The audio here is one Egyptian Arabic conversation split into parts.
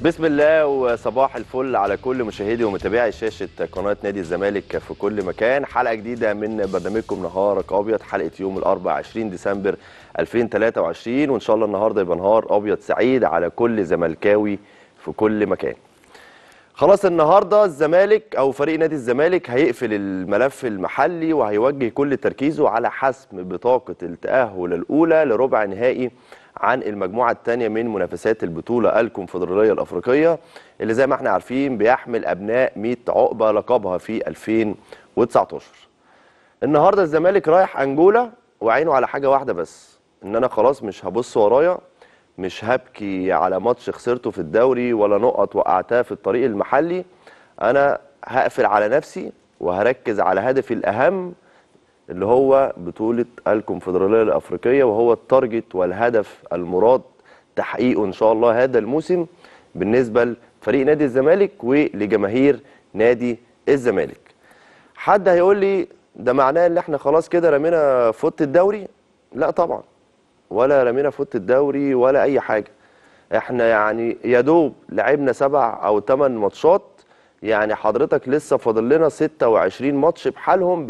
بسم الله وصباح الفل على كل مشاهدي ومتابعي شاشة قناة نادي الزمالك في كل مكان حلقة جديدة من برنامجكم نهارك أبيض حلقة يوم الأربعاء 20 ديسمبر 2023 وإن شاء الله النهاردة يبقى نهار أبيض سعيد على كل زملكاوي في كل مكان خلاص النهارده الزمالك او فريق نادي الزمالك هيقفل الملف المحلي وهيوجه كل تركيزه على حسم بطاقه التاهل الاولى لربع نهائي عن المجموعه الثانيه من منافسات البطوله الكونفدراليه الافريقيه اللي زي ما احنا عارفين بيحمل ابناء 100 عقبه لقبها في 2019 النهارده الزمالك رايح انجولا وعينه على حاجه واحده بس ان انا خلاص مش هبص ورايا مش هبكي على ماتش خسرته في الدوري ولا نقط وقعتها في الطريق المحلي انا هقفل على نفسي وهركز على هدفي الاهم اللي هو بطولة الكونفدرالية الأفريقية وهو التارجت والهدف المراد تحقيقه إن شاء الله هذا الموسم بالنسبة لفريق نادي الزمالك ولجماهير نادي الزمالك حد هيقول لي ده معناه ان احنا خلاص كده رمينا فوت الدوري لا طبعا ولا رمينا فوت الدوري ولا اي حاجه احنا يعني يا دوب لعبنا سبع او ثمان ماتشات يعني حضرتك لسه فاضل لنا 26 ماتش بحالهم ب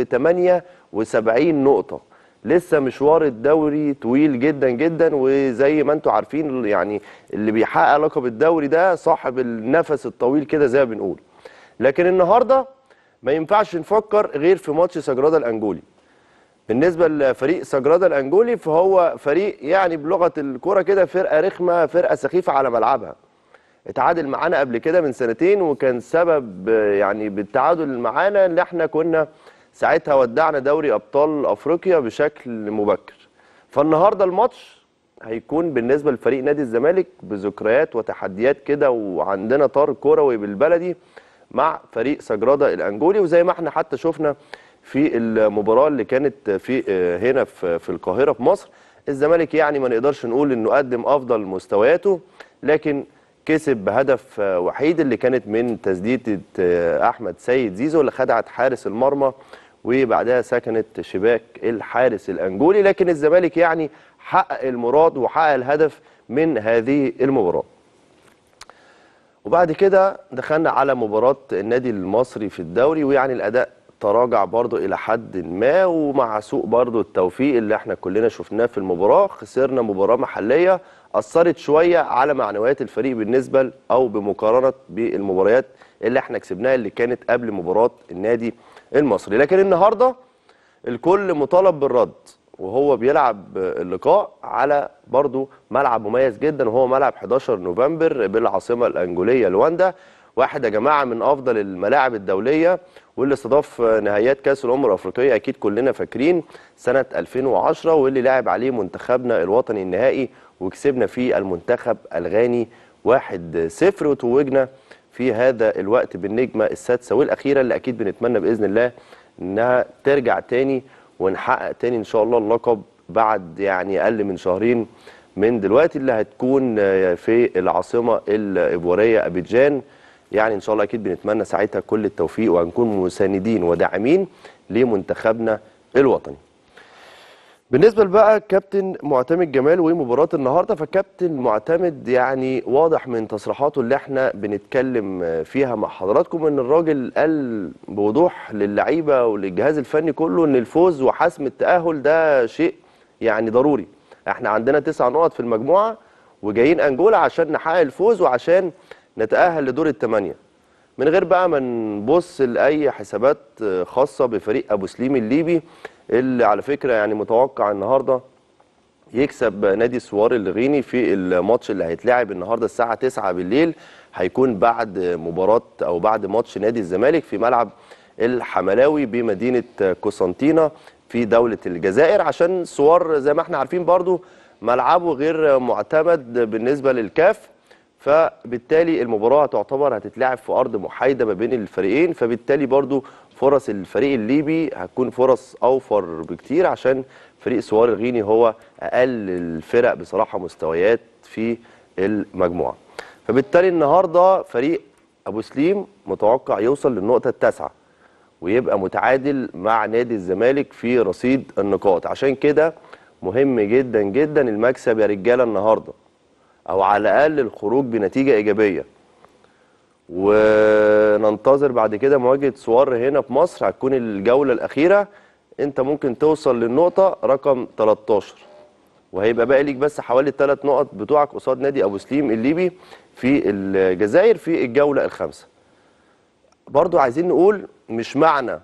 78 نقطه لسه مشوار الدوري طويل جدا جدا وزي ما انتم عارفين يعني اللي بيحقق لقب الدوري ده صاحب النفس الطويل كده زي ما بنقول لكن النهارده ما ينفعش نفكر غير في ماتش سجرادا الانجولي بالنسبه لفريق سجرادا الانجولي فهو فريق يعني بلغه الكوره كده فرقه رخمه فرقه سخيفه على ملعبها اتعادل معانا قبل كده من سنتين وكان سبب يعني بالتعادل معانا ان احنا كنا ساعتها ودعنا دوري ابطال افريقيا بشكل مبكر فالنهارده الماتش هيكون بالنسبه لفريق نادي الزمالك بذكريات وتحديات كده وعندنا طار كروي بالبلدي مع فريق سجرادا الانجولي وزي ما احنا حتى شفنا في المباراه اللي كانت في هنا في في القاهره في مصر الزمالك يعني ما نقدرش نقول انه قدم افضل مستوياته لكن كسب بهدف وحيد اللي كانت من تسديده احمد سيد زيزو اللي خدعت حارس المرمى وبعدها سكنت شباك الحارس الانجولي لكن الزمالك يعني حقق المراد وحقق الهدف من هذه المباراه وبعد كده دخلنا على مباراه النادي المصري في الدوري ويعني الاداء تراجع برضو الى حد ما ومع سوء برضو التوفيق اللي احنا كلنا شفناه في المباراه خسرنا مباراه محليه اثرت شويه على معنويات الفريق بالنسبه او بمقارنه بالمباريات اللي احنا كسبناها اللي كانت قبل مباراه النادي المصري لكن النهارده الكل مطالب بالرد وهو بيلعب اللقاء على برضو ملعب مميز جدا وهو ملعب 11 نوفمبر بالعاصمه الانجوليه لواندا واحد يا جماعه من افضل الملاعب الدوليه واللي استضاف نهائيات كاس الامم الافريقيه اكيد كلنا فاكرين سنه 2010 واللي لعب عليه منتخبنا الوطني النهائي وكسبنا فيه المنتخب الغاني 1-0 وتوجنا في هذا الوقت بالنجمه السادسه والاخيره اللي اكيد بنتمنى باذن الله انها ترجع تاني ونحقق تاني ان شاء الله اللقب بعد يعني اقل من شهرين من دلوقتي اللي هتكون في العاصمه الايفواريه ابيجان يعني ان شاء الله اكيد بنتمنى ساعتها كل التوفيق وهنكون مساندين وداعمين لمنتخبنا الوطني. بالنسبه بقى كابتن معتمد جمال ومباراه النهارده فكابتن معتمد يعني واضح من تصريحاته اللي احنا بنتكلم فيها مع حضراتكم ان الراجل قال بوضوح للعيبه وللجهاز الفني كله ان الفوز وحسم التاهل ده شيء يعني ضروري. احنا عندنا تسع نقط في المجموعه وجايين انجولا عشان نحقق الفوز وعشان نتأهل لدور الثمانية من غير بقى ما نبص لأي حسابات خاصة بفريق أبو سليم الليبي اللي على فكرة يعني متوقع النهاردة يكسب نادي سوار الغيني في الماتش اللي هيتلعب النهاردة الساعة 9 بالليل هيكون بعد مباراة أو بعد ماتش نادي الزمالك في ملعب الحملاوي بمدينة قسنطينة في دولة الجزائر عشان سوار زي ما احنا عارفين برضو ملعبه غير معتمد بالنسبة للكاف فبالتالي المباراه هتعتبر هتتلعب في ارض محايده ما بين الفريقين فبالتالي برضو فرص الفريق الليبي هتكون فرص اوفر بكتير عشان فريق سوار الغيني هو اقل الفرق بصراحه مستويات في المجموعه فبالتالي النهارده فريق ابو سليم متوقع يوصل للنقطه التاسعه ويبقى متعادل مع نادي الزمالك في رصيد النقاط عشان كده مهم جدا جدا المكسب يا رجاله النهارده او على الاقل الخروج بنتيجه ايجابيه وننتظر بعد كده مواجهه سوار هنا في مصر هتكون الجوله الاخيره انت ممكن توصل للنقطه رقم 13 وهيبقى باقي ليك بس حوالي الثلاث نقط بتوعك قصاد نادي ابو سليم الليبي في الجزائر في الجوله الخامسه برضو عايزين نقول مش معنى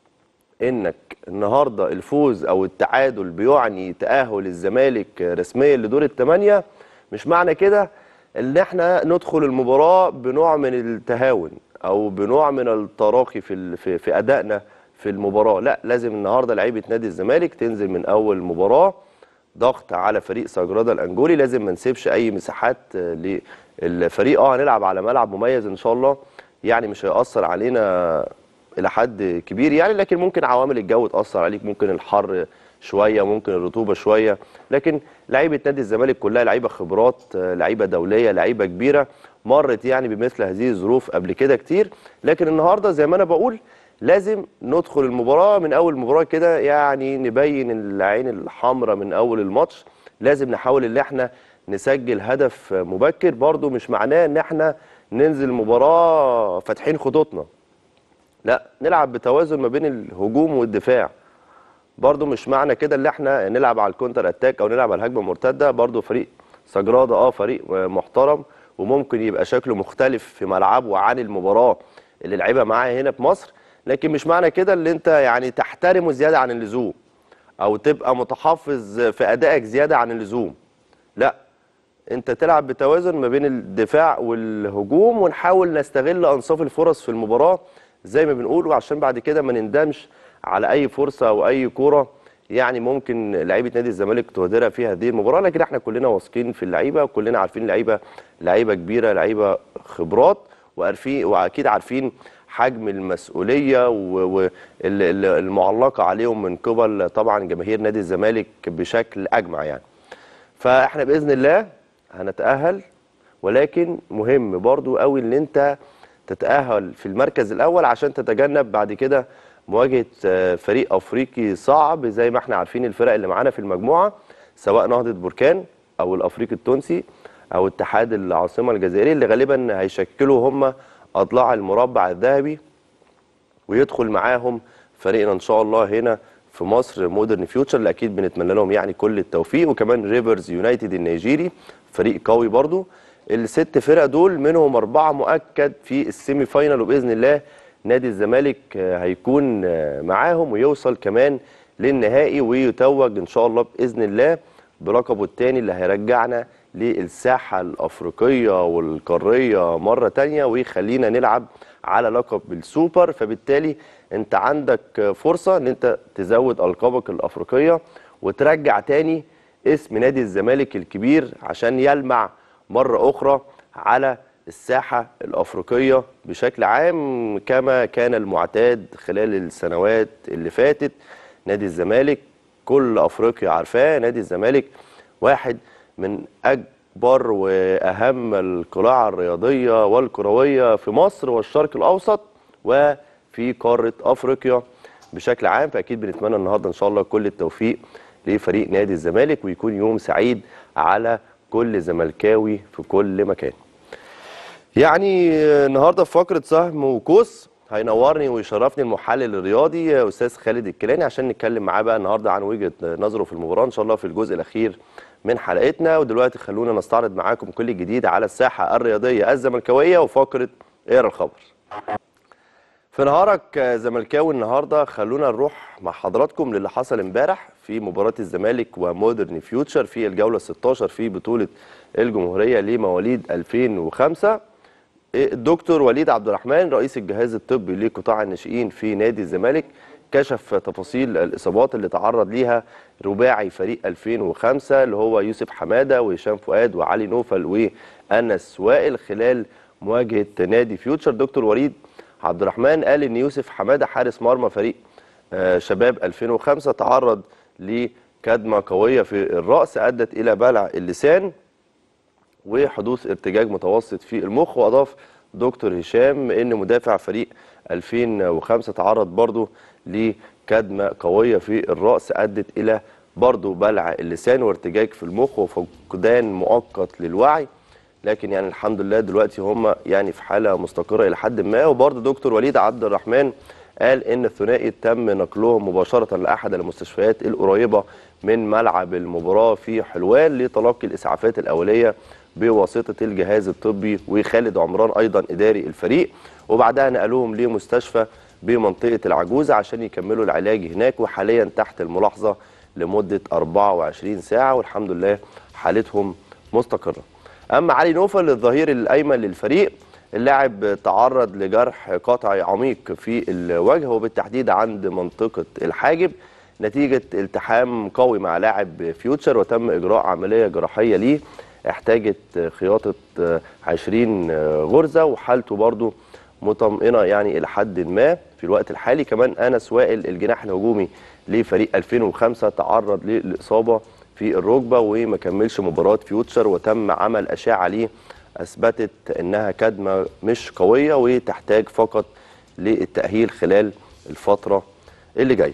انك النهارده الفوز او التعادل بيعني تاهل الزمالك رسميا لدور الثمانيه مش معنى كده ان احنا ندخل المباراه بنوع من التهاون او بنوع من التراخي في ال- في, في ادائنا في المباراه لا لازم النهارده لعيبه نادي الزمالك تنزل من اول مباراه ضغط على فريق ساجرادا الانجولي لازم ما نسيبش اي مساحات آه، للفريق اه هنلعب على ملعب مميز ان شاء الله يعني مش هيأثر علينا الى حد كبير يعني لكن ممكن عوامل الجو تاثر عليك ممكن الحر شويه ممكن الرطوبه شويه لكن لعيبه نادي الزمالك كلها لعيبه خبرات آه، لعيبه دوليه لعيبه كبيره مرت يعني بمثل هذه الظروف قبل كده كتير لكن النهارده زي ما انا بقول لازم ندخل المباراه من اول مباراه كده يعني نبين العين الحمراء من اول الماتش لازم نحاول ان احنا نسجل هدف مبكر برضو مش معناه ان احنا ننزل مباراه فاتحين خطوطنا لا نلعب بتوازن ما بين الهجوم والدفاع برضو مش معنى كده ان احنا نلعب على الكونتر اتاك او نلعب على الهجمه المرتده برضو فريق سجرادا اه فريق محترم وممكن يبقى شكله مختلف في ملعبه عن المباراه اللي لعبها معاه هنا في مصر لكن مش معنى كده ان انت يعني تحترمه زياده عن اللزوم او تبقى متحفظ في ادائك زياده عن اللزوم لا انت تلعب بتوازن ما بين الدفاع والهجوم ونحاول نستغل انصاف الفرص في المباراه زي ما بنقول وعشان بعد كده ما نندمش على اي فرصه او اي كوره يعني ممكن لعيبه نادي الزمالك تهدرها في هذه المباراه لكن احنا كلنا واثقين في اللعيبه وكلنا عارفين اللعيبه لعيبه كبيره لعيبه خبرات وعارفين واكيد عارفين حجم المسؤوليه والمعلقه عليهم من قبل طبعا جماهير نادي الزمالك بشكل اجمع يعني فاحنا باذن الله هنتاهل ولكن مهم برضو قوي ان انت تتاهل في المركز الاول عشان تتجنب بعد كده مواجهه آه، فريق افريقي صعب زي ما احنا عارفين الفرق اللي معانا في المجموعه سواء نهضه بركان او الافريقي التونسي او اتحاد العاصمه الجزائري اللي غالبا هيشكلوا هم اضلاع المربع الذهبي ويدخل معاهم فريقنا ان شاء الله هنا في مصر مودرن فيوتشر اللي اكيد بنتمنى لهم يعني كل التوفيق وكمان ريفرز يونايتد النيجيري فريق قوي برضو الست فرق دول منهم اربعه مؤكد في السيمي فاينال وباذن الله نادي الزمالك آه، هيكون آه، معاهم ويوصل كمان للنهائي ويتوج ان شاء الله باذن الله بلقبه الثاني اللي هيرجعنا للساحه الافريقيه والقاريه مره تانية ويخلينا نلعب على لقب السوبر فبالتالي انت عندك فرصه ان انت تزود القابك الافريقيه وترجع تاني اسم نادي الزمالك الكبير عشان يلمع مره اخرى على الساحه الافريقيه بشكل عام كما كان المعتاد خلال السنوات اللي فاتت نادي الزمالك كل افريقيا عارفاه نادي الزمالك واحد من اكبر واهم القلاع الرياضيه والكرويه في مصر والشرق الاوسط وفي قاره افريقيا بشكل عام فاكيد بنتمنى النهارده ان شاء الله كل التوفيق لفريق نادي الزمالك ويكون يوم سعيد على كل زملكاوي في كل مكان يعني النهارده في فقره سهم وكوس هينورني ويشرفني المحلل الرياضي استاذ خالد الكيلاني عشان نتكلم معاه بقى النهارده عن وجهه نظره في المباراه ان شاء الله في الجزء الاخير من حلقتنا ودلوقتي خلونا نستعرض معاكم كل الجديد على الساحه الرياضيه الزملكاويه وفقره اقرا الخبر. في نهارك زملكاوي النهارده خلونا نروح مع حضراتكم للي حصل امبارح في مباراه الزمالك ومودرن فيوتشر في الجوله 16 في بطوله الجمهوريه لمواليد 2005 الدكتور وليد عبد الرحمن رئيس الجهاز الطبي لقطاع الناشئين في نادي الزمالك كشف تفاصيل الاصابات اللي تعرض ليها رباعي فريق 2005 اللي هو يوسف حماده وهشام فؤاد وعلي نوفل وانس وائل خلال مواجهه نادي فيوتشر دكتور وليد عبد الرحمن قال ان يوسف حماده حارس مرمى فريق آه، شباب 2005 تعرض لكدمه قويه في الراس ادت الى بلع اللسان وحدوث ارتجاج متوسط في المخ واضاف دكتور هشام ان مدافع فريق 2005 تعرض برضه لكدمه قويه في الراس ادت الى برضه بلع اللسان وارتجاج في المخ وفقدان مؤقت للوعي لكن يعني الحمد لله دلوقتي هم يعني في حاله مستقره الى حد ما وبرضه دكتور وليد عبد الرحمن قال ان الثنائي تم نقلهم مباشره لاحد المستشفيات القريبه من ملعب المباراه في حلوان لتلقي الاسعافات الاوليه بواسطه الجهاز الطبي وخالد عمران ايضا اداري الفريق وبعدها نقلوهم لمستشفى بمنطقه العجوزه عشان يكملوا العلاج هناك وحاليا تحت الملاحظه لمده 24 ساعه والحمد لله حالتهم مستقره. اما علي نوفل الظهير الايمن للفريق اللاعب تعرض لجرح قطعي عميق في الوجه وبالتحديد عند منطقه الحاجب نتيجه التحام قوي مع لاعب فيوتشر وتم اجراء عمليه جراحيه ليه احتاجت خياطه 20 غرزه وحالته برضو مطمئنه يعني الى حد ما في الوقت الحالي كمان انس وائل الجناح الهجومي لفريق 2005 تعرض للاصابه في الركبه وما كملش مباراه فيوتشر وتم عمل اشعه ليه اثبتت انها كدمه مش قويه وتحتاج فقط للتاهيل خلال الفتره اللي جايه.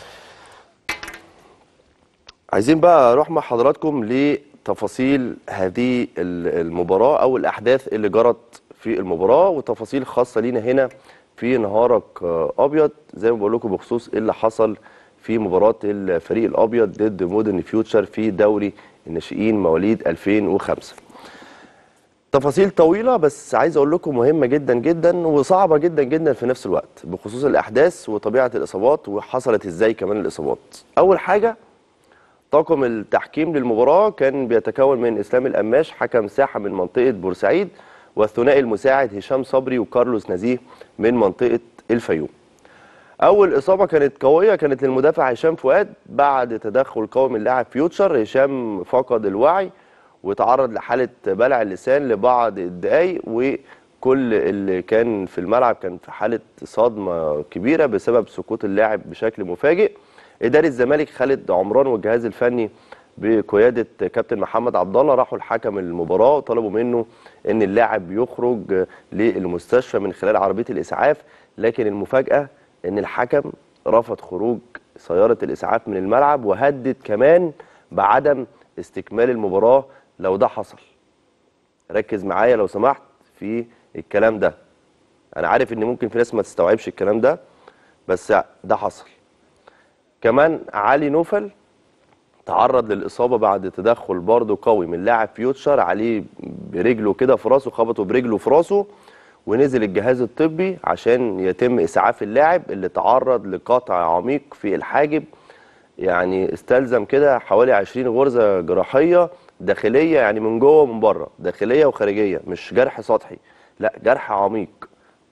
عايزين بقى اروح مع حضراتكم لتفاصيل هذه المباراه او الاحداث اللي جرت في المباراه وتفاصيل خاصه لينا هنا في نهارك ابيض زي ما بقول لكم بخصوص ايه اللي حصل في مباراه الفريق الابيض ضد مودرن فيوتشر في دوري الناشئين مواليد 2005 تفاصيل طويله بس عايز اقول لكم مهمه جدا جدا وصعبه جدا جدا في نفس الوقت بخصوص الاحداث وطبيعه الاصابات وحصلت ازاي كمان الاصابات اول حاجه طاقم التحكيم للمباراه كان بيتكون من اسلام القماش حكم ساحه من منطقه بورسعيد والثنائي المساعد هشام صبري وكارلوس نزيه من منطقه الفيوم اول اصابه كانت قويه كانت للمدافع هشام فؤاد بعد تدخل قوي من لاعب فيوتشر هشام فقد الوعي وتعرض لحاله بلع اللسان لبعض الدقايق وكل اللي كان في الملعب كان في حاله صدمه كبيره بسبب سقوط اللاعب بشكل مفاجئ اداري الزمالك خالد عمران والجهاز الفني بقياده كابتن محمد عبد الله راحوا لحكم المباراه وطلبوا منه ان اللاعب يخرج للمستشفى من خلال عربيه الاسعاف لكن المفاجاه ان الحكم رفض خروج سياره الاسعاف من الملعب وهدد كمان بعدم استكمال المباراه لو ده حصل ركز معايا لو سمحت في الكلام ده انا عارف ان ممكن في ناس ما تستوعبش الكلام ده بس ده حصل كمان علي نوفل تعرض للاصابه بعد تدخل برضه قوي من لاعب فيوتشر عليه برجله كده في راسه خبطه برجله في راسه ونزل الجهاز الطبي عشان يتم اسعاف اللاعب اللي تعرض لقطع عميق في الحاجب يعني استلزم كده حوالي 20 غرزه جراحيه داخليه يعني من جوه ومن بره داخليه وخارجيه مش جرح سطحي لا جرح عميق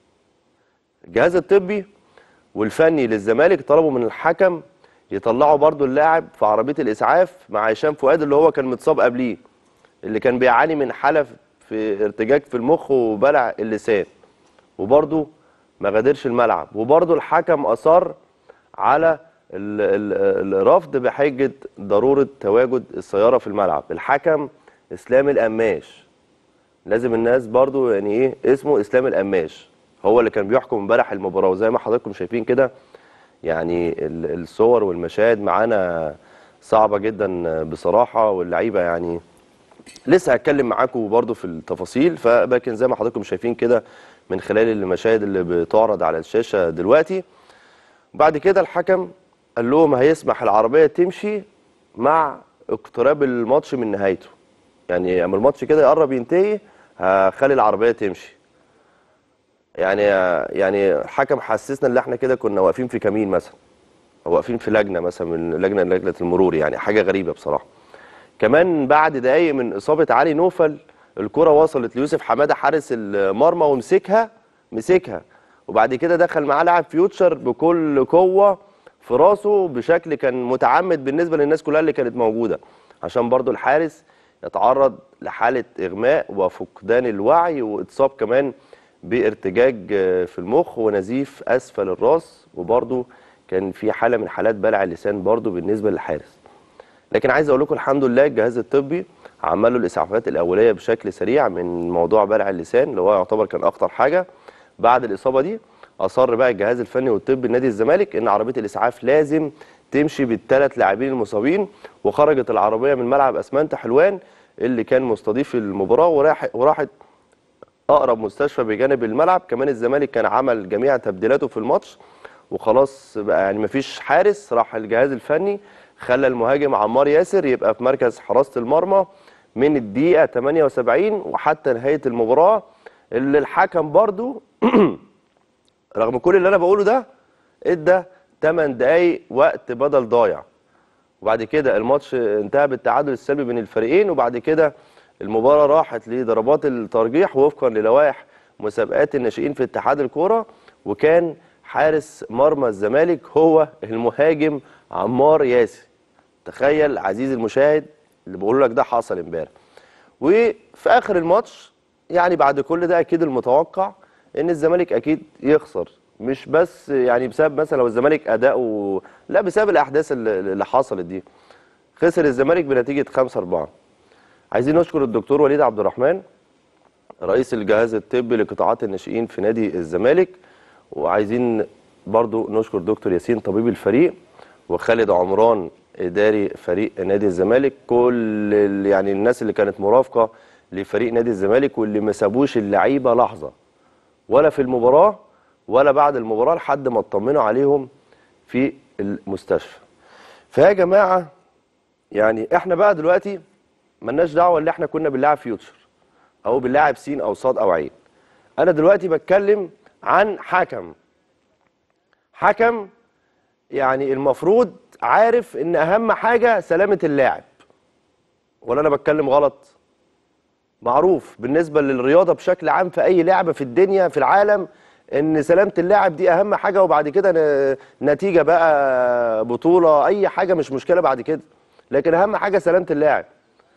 الجهاز الطبي والفني للزمالك طلبوا من الحكم يطلعوا برضو اللاعب في عربيه الاسعاف مع هشام فؤاد اللي هو كان متصاب قبليه اللي كان بيعاني من حاله في ارتجاج في المخ وبلع اللسان وبرضو ما غادرش الملعب وبرضو الحكم اصر على الرفض بحجه ضروره تواجد السياره في الملعب الحكم اسلام القماش لازم الناس برضو يعني ايه اسمه اسلام القماش هو اللي كان بيحكم امبارح المباراه وزي ما حضراتكم شايفين كده يعني الصور والمشاهد معانا صعبه جدا بصراحه واللعيبه يعني لسه هتكلم معاكم برضو في التفاصيل فلكن زي ما حضراتكم شايفين كده من خلال المشاهد اللي بتعرض على الشاشه دلوقتي بعد كده الحكم قال لهم هيسمح العربيه تمشي مع اقتراب الماتش من نهايته يعني اما الماتش كده يقرب ينتهي هخلي العربيه تمشي يعني يعني الحكم حسسنا ان احنا كده كنا واقفين في كمين مثلا او واقفين في لجنه مثلا من لجنه لجنه المرور يعني حاجه غريبه بصراحه كمان بعد دقايق من اصابه علي نوفل الكره وصلت ليوسف حماده حارس المرمى ومسكها مسكها وبعد كده دخل معاه لاعب فيوتشر بكل قوه في راسه بشكل كان متعمد بالنسبه للناس كلها اللي كانت موجوده عشان برضو الحارس يتعرض لحاله اغماء وفقدان الوعي واتصاب كمان بارتجاج في المخ ونزيف اسفل الراس وبرضو كان في حاله من حالات بلع اللسان برضو بالنسبه للحارس لكن عايز اقول لكم الحمد لله الجهاز الطبي عمل له الاسعافات الاوليه بشكل سريع من موضوع بلع اللسان اللي هو يعتبر كان اخطر حاجه بعد الاصابه دي اصر بقى الجهاز الفني والطبي نادي الزمالك ان عربيه الاسعاف لازم تمشي بالثلاث لاعبين المصابين وخرجت العربيه من ملعب اسمنت حلوان اللي كان مستضيف المباراه وراح وراحت اقرب مستشفى بجانب الملعب كمان الزمالك كان عمل جميع تبديلاته في الماتش وخلاص بقى يعني مفيش حارس راح الجهاز الفني خلى المهاجم عمار ياسر يبقى في مركز حراسه المرمى من الدقيقه 78 وحتى نهايه المباراه اللي الحكم برضو رغم كل اللي انا بقوله ده ادى 8 دقايق وقت بدل ضايع وبعد كده الماتش انتهى بالتعادل السلبي بين الفريقين وبعد كده المباراه راحت لضربات الترجيح وفقا للوائح مسابقات الناشئين في اتحاد الكوره وكان حارس مرمى الزمالك هو المهاجم عمار ياسر تخيل عزيزي المشاهد اللي بقول لك ده حصل امبارح وفي اخر الماتش يعني بعد كل ده اكيد المتوقع ان الزمالك اكيد يخسر مش بس يعني بسبب مثلا لو الزمالك اداؤه لا بسبب الاحداث اللي اللي حصلت دي خسر الزمالك بنتيجه 5 4 عايزين نشكر الدكتور وليد عبد الرحمن رئيس الجهاز الطبي لقطاعات الناشئين في نادي الزمالك وعايزين برضو نشكر دكتور ياسين طبيب الفريق وخالد عمران اداري فريق نادي الزمالك كل ال- يعني الناس اللي كانت مرافقه لفريق نادي الزمالك واللي ما سابوش اللعيبه لحظه ولا في المباراه ولا بعد المباراه لحد ما اطمنوا عليهم في المستشفى فيا جماعه يعني احنا بقى دلوقتي ملناش دعوه اللي احنا كنا بنلاعب فيوتشر او بنلاعب سين او صاد او عين انا دلوقتي بتكلم عن حكم حكم يعني المفروض عارف ان اهم حاجه سلامه اللاعب ولا انا بتكلم غلط معروف بالنسبه للرياضه بشكل عام في اي لعبه في الدنيا في العالم ان سلامه اللاعب دي اهم حاجه وبعد كده ن- نتيجه بقى بطوله اي حاجه مش مشكله بعد كده لكن اهم حاجه سلامه اللاعب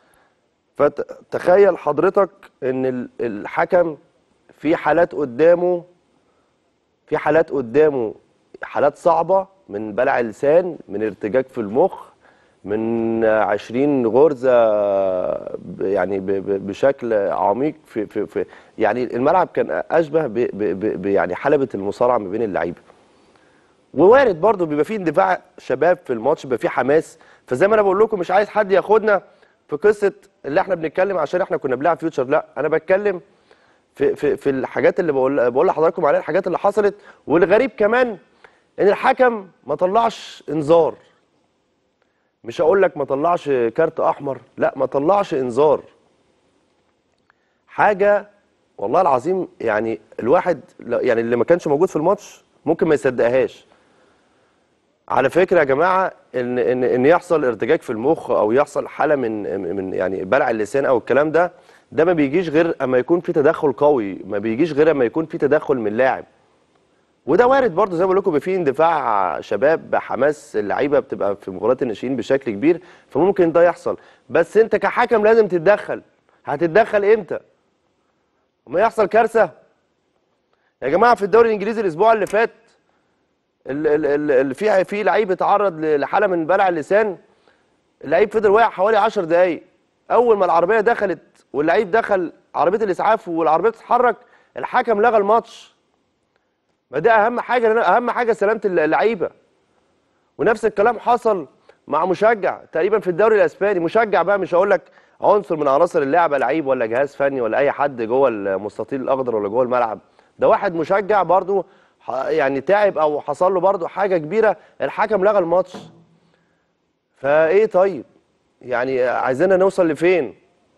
فتخيل حضرتك ان ال- الحكم في حالات قدامه في حالات قدامه حالات صعبة من بلع اللسان من ارتجاج في المخ من عشرين غرزة ب- يعني ب- ب- بشكل عميق في, في, في يعني الملعب كان أشبه ب ب ب ب- يعني حلبة المصارعة ما بين اللعيبة ووارد برضه بيبقى فيه اندفاع شباب في الماتش بيبقى فيه حماس فزي ما انا بقول لكم مش عايز حد ياخدنا في قصه اللي احنا بنتكلم عشان احنا كنا بنلعب فيوتشر لا انا بتكلم في في في الحاجات اللي بقول بقول لحضراتكم عليها الحاجات اللي حصلت والغريب كمان ان الحكم ما طلعش انذار مش هقول لك ما طلعش كارت احمر لا ما طلعش انذار حاجه والله العظيم يعني الواحد لا- يعني اللي ما كانش موجود في الماتش ممكن ما يصدقهاش على فكره يا جماعه ان ان ان يحصل ارتجاج في المخ او يحصل حاله من من يعني بلع اللسان او الكلام ده ده ما بيجيش غير اما يكون في تدخل قوي ما بيجيش غير اما يكون في تدخل من لاعب وده وارد برضه زي ما بقول لكم بيبقى في اندفاع شباب بحماس اللعيبه بتبقى في مباريات الناشئين بشكل كبير فممكن ده يحصل بس انت كحكم لازم تتدخل هتتدخل امتى؟ وما يحصل كارثه يا جماعه في الدوري الانجليزي الاسبوع اللي فات ال- ال- ال- ال- في في لعيب اتعرض ل- لحاله من بلع اللسان اللعيب فضل واقع حوالي 10 دقايق اول ما العربيه دخلت واللعيب دخل عربيه الاسعاف والعربيه بتتحرك الحكم لغى الماتش ما ده اهم حاجه لأن اهم حاجه سلامه اللعيبه ونفس الكلام حصل مع مشجع تقريبا في الدوري الاسباني مشجع بقى مش هقول لك عنصر من عناصر اللعبه لعيب ولا جهاز فني ولا اي حد جوه المستطيل الاخضر ولا جوه الملعب ده واحد مشجع برضو ح- يعني تعب او حصل له برضو حاجه كبيره الحكم لغى الماتش فايه طيب يعني عايزيننا نوصل لفين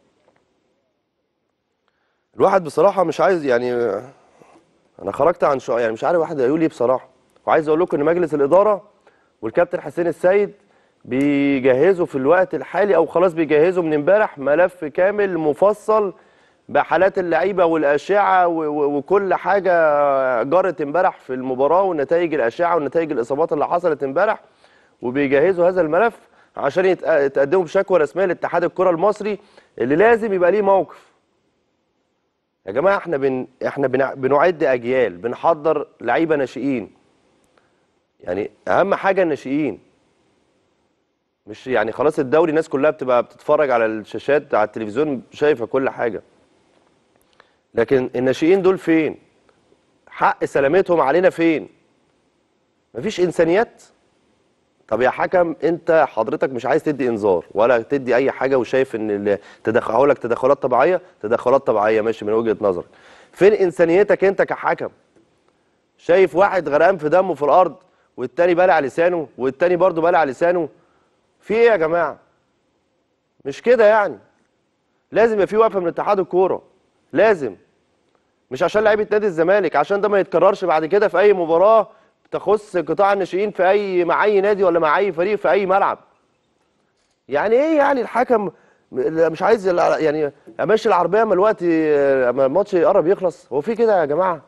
الواحد بصراحه مش عايز يعني انا خرجت عن شو يعني مش عارف واحد هيقول ايه بصراحه وعايز اقول لكم ان مجلس الاداره والكابتن حسين السيد بيجهزوا في الوقت الحالي او خلاص بيجهزوا من امبارح ملف كامل مفصل بحالات اللعيبه والاشعه و- و- وكل حاجه جرت امبارح في المباراه ونتائج الاشعه ونتائج الاصابات اللي حصلت امبارح وبيجهزوا هذا الملف عشان يتق- يتقدموا بشكوى رسميه لاتحاد الكره المصري اللي لازم يبقى ليه موقف يا جماعه احنا بن احنا بنع- بنعد اجيال بنحضر لعيبه ناشئين يعني اهم حاجه الناشئين مش يعني خلاص الدوري الناس كلها بتبقى بتتفرج على الشاشات على التلفزيون شايفه كل حاجه لكن الناشئين دول فين حق سلامتهم علينا فين مفيش انسانيات طب يا حكم انت حضرتك مش عايز تدي انذار ولا تدي اي حاجه وشايف ان التدخل هقول لك تدخلات طبيعيه تدخلات طبيعيه ماشي من وجهه نظرك فين انسانيتك انت كحكم شايف واحد غرقان في دمه في الارض والتاني بلع لسانه والتاني برضه بلع لسانه في ايه يا جماعه مش كده يعني لازم يبقى في وقفه من اتحاد الكوره لازم مش عشان لعيبه نادي الزمالك عشان ده ما يتكررش بعد كده في اي مباراه تخص قطاع الناشئين في اي مع اي نادي ولا مع اي فريق في اي ملعب يعني ايه يعني الحكم مش عايز يعني امشي العربيه اما الوقت اما الماتش يقرب يخلص هو في كده يا جماعه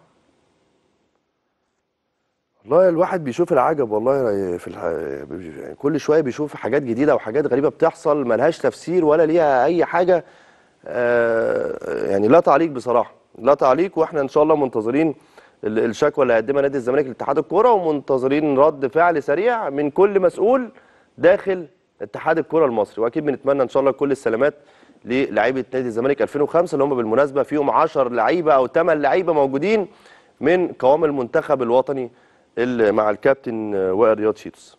والله الواحد بيشوف العجب والله في الح... يعني كل شويه بيشوف حاجات جديده وحاجات غريبه بتحصل ملهاش تفسير ولا ليها اي حاجه آه يعني لا تعليق بصراحه لا تعليق واحنا ان شاء الله منتظرين الشكوى اللي هيقدمها نادي الزمالك لاتحاد الكوره ومنتظرين رد فعل سريع من كل مسؤول داخل اتحاد الكوره المصري واكيد بنتمنى ان شاء الله كل السلامات للاعيبه نادي الزمالك 2005 اللي هم بالمناسبه فيهم 10 لعيبه او 8 لعيبه موجودين من قوام المنتخب الوطني اللي مع الكابتن وائل رياض شيتوس.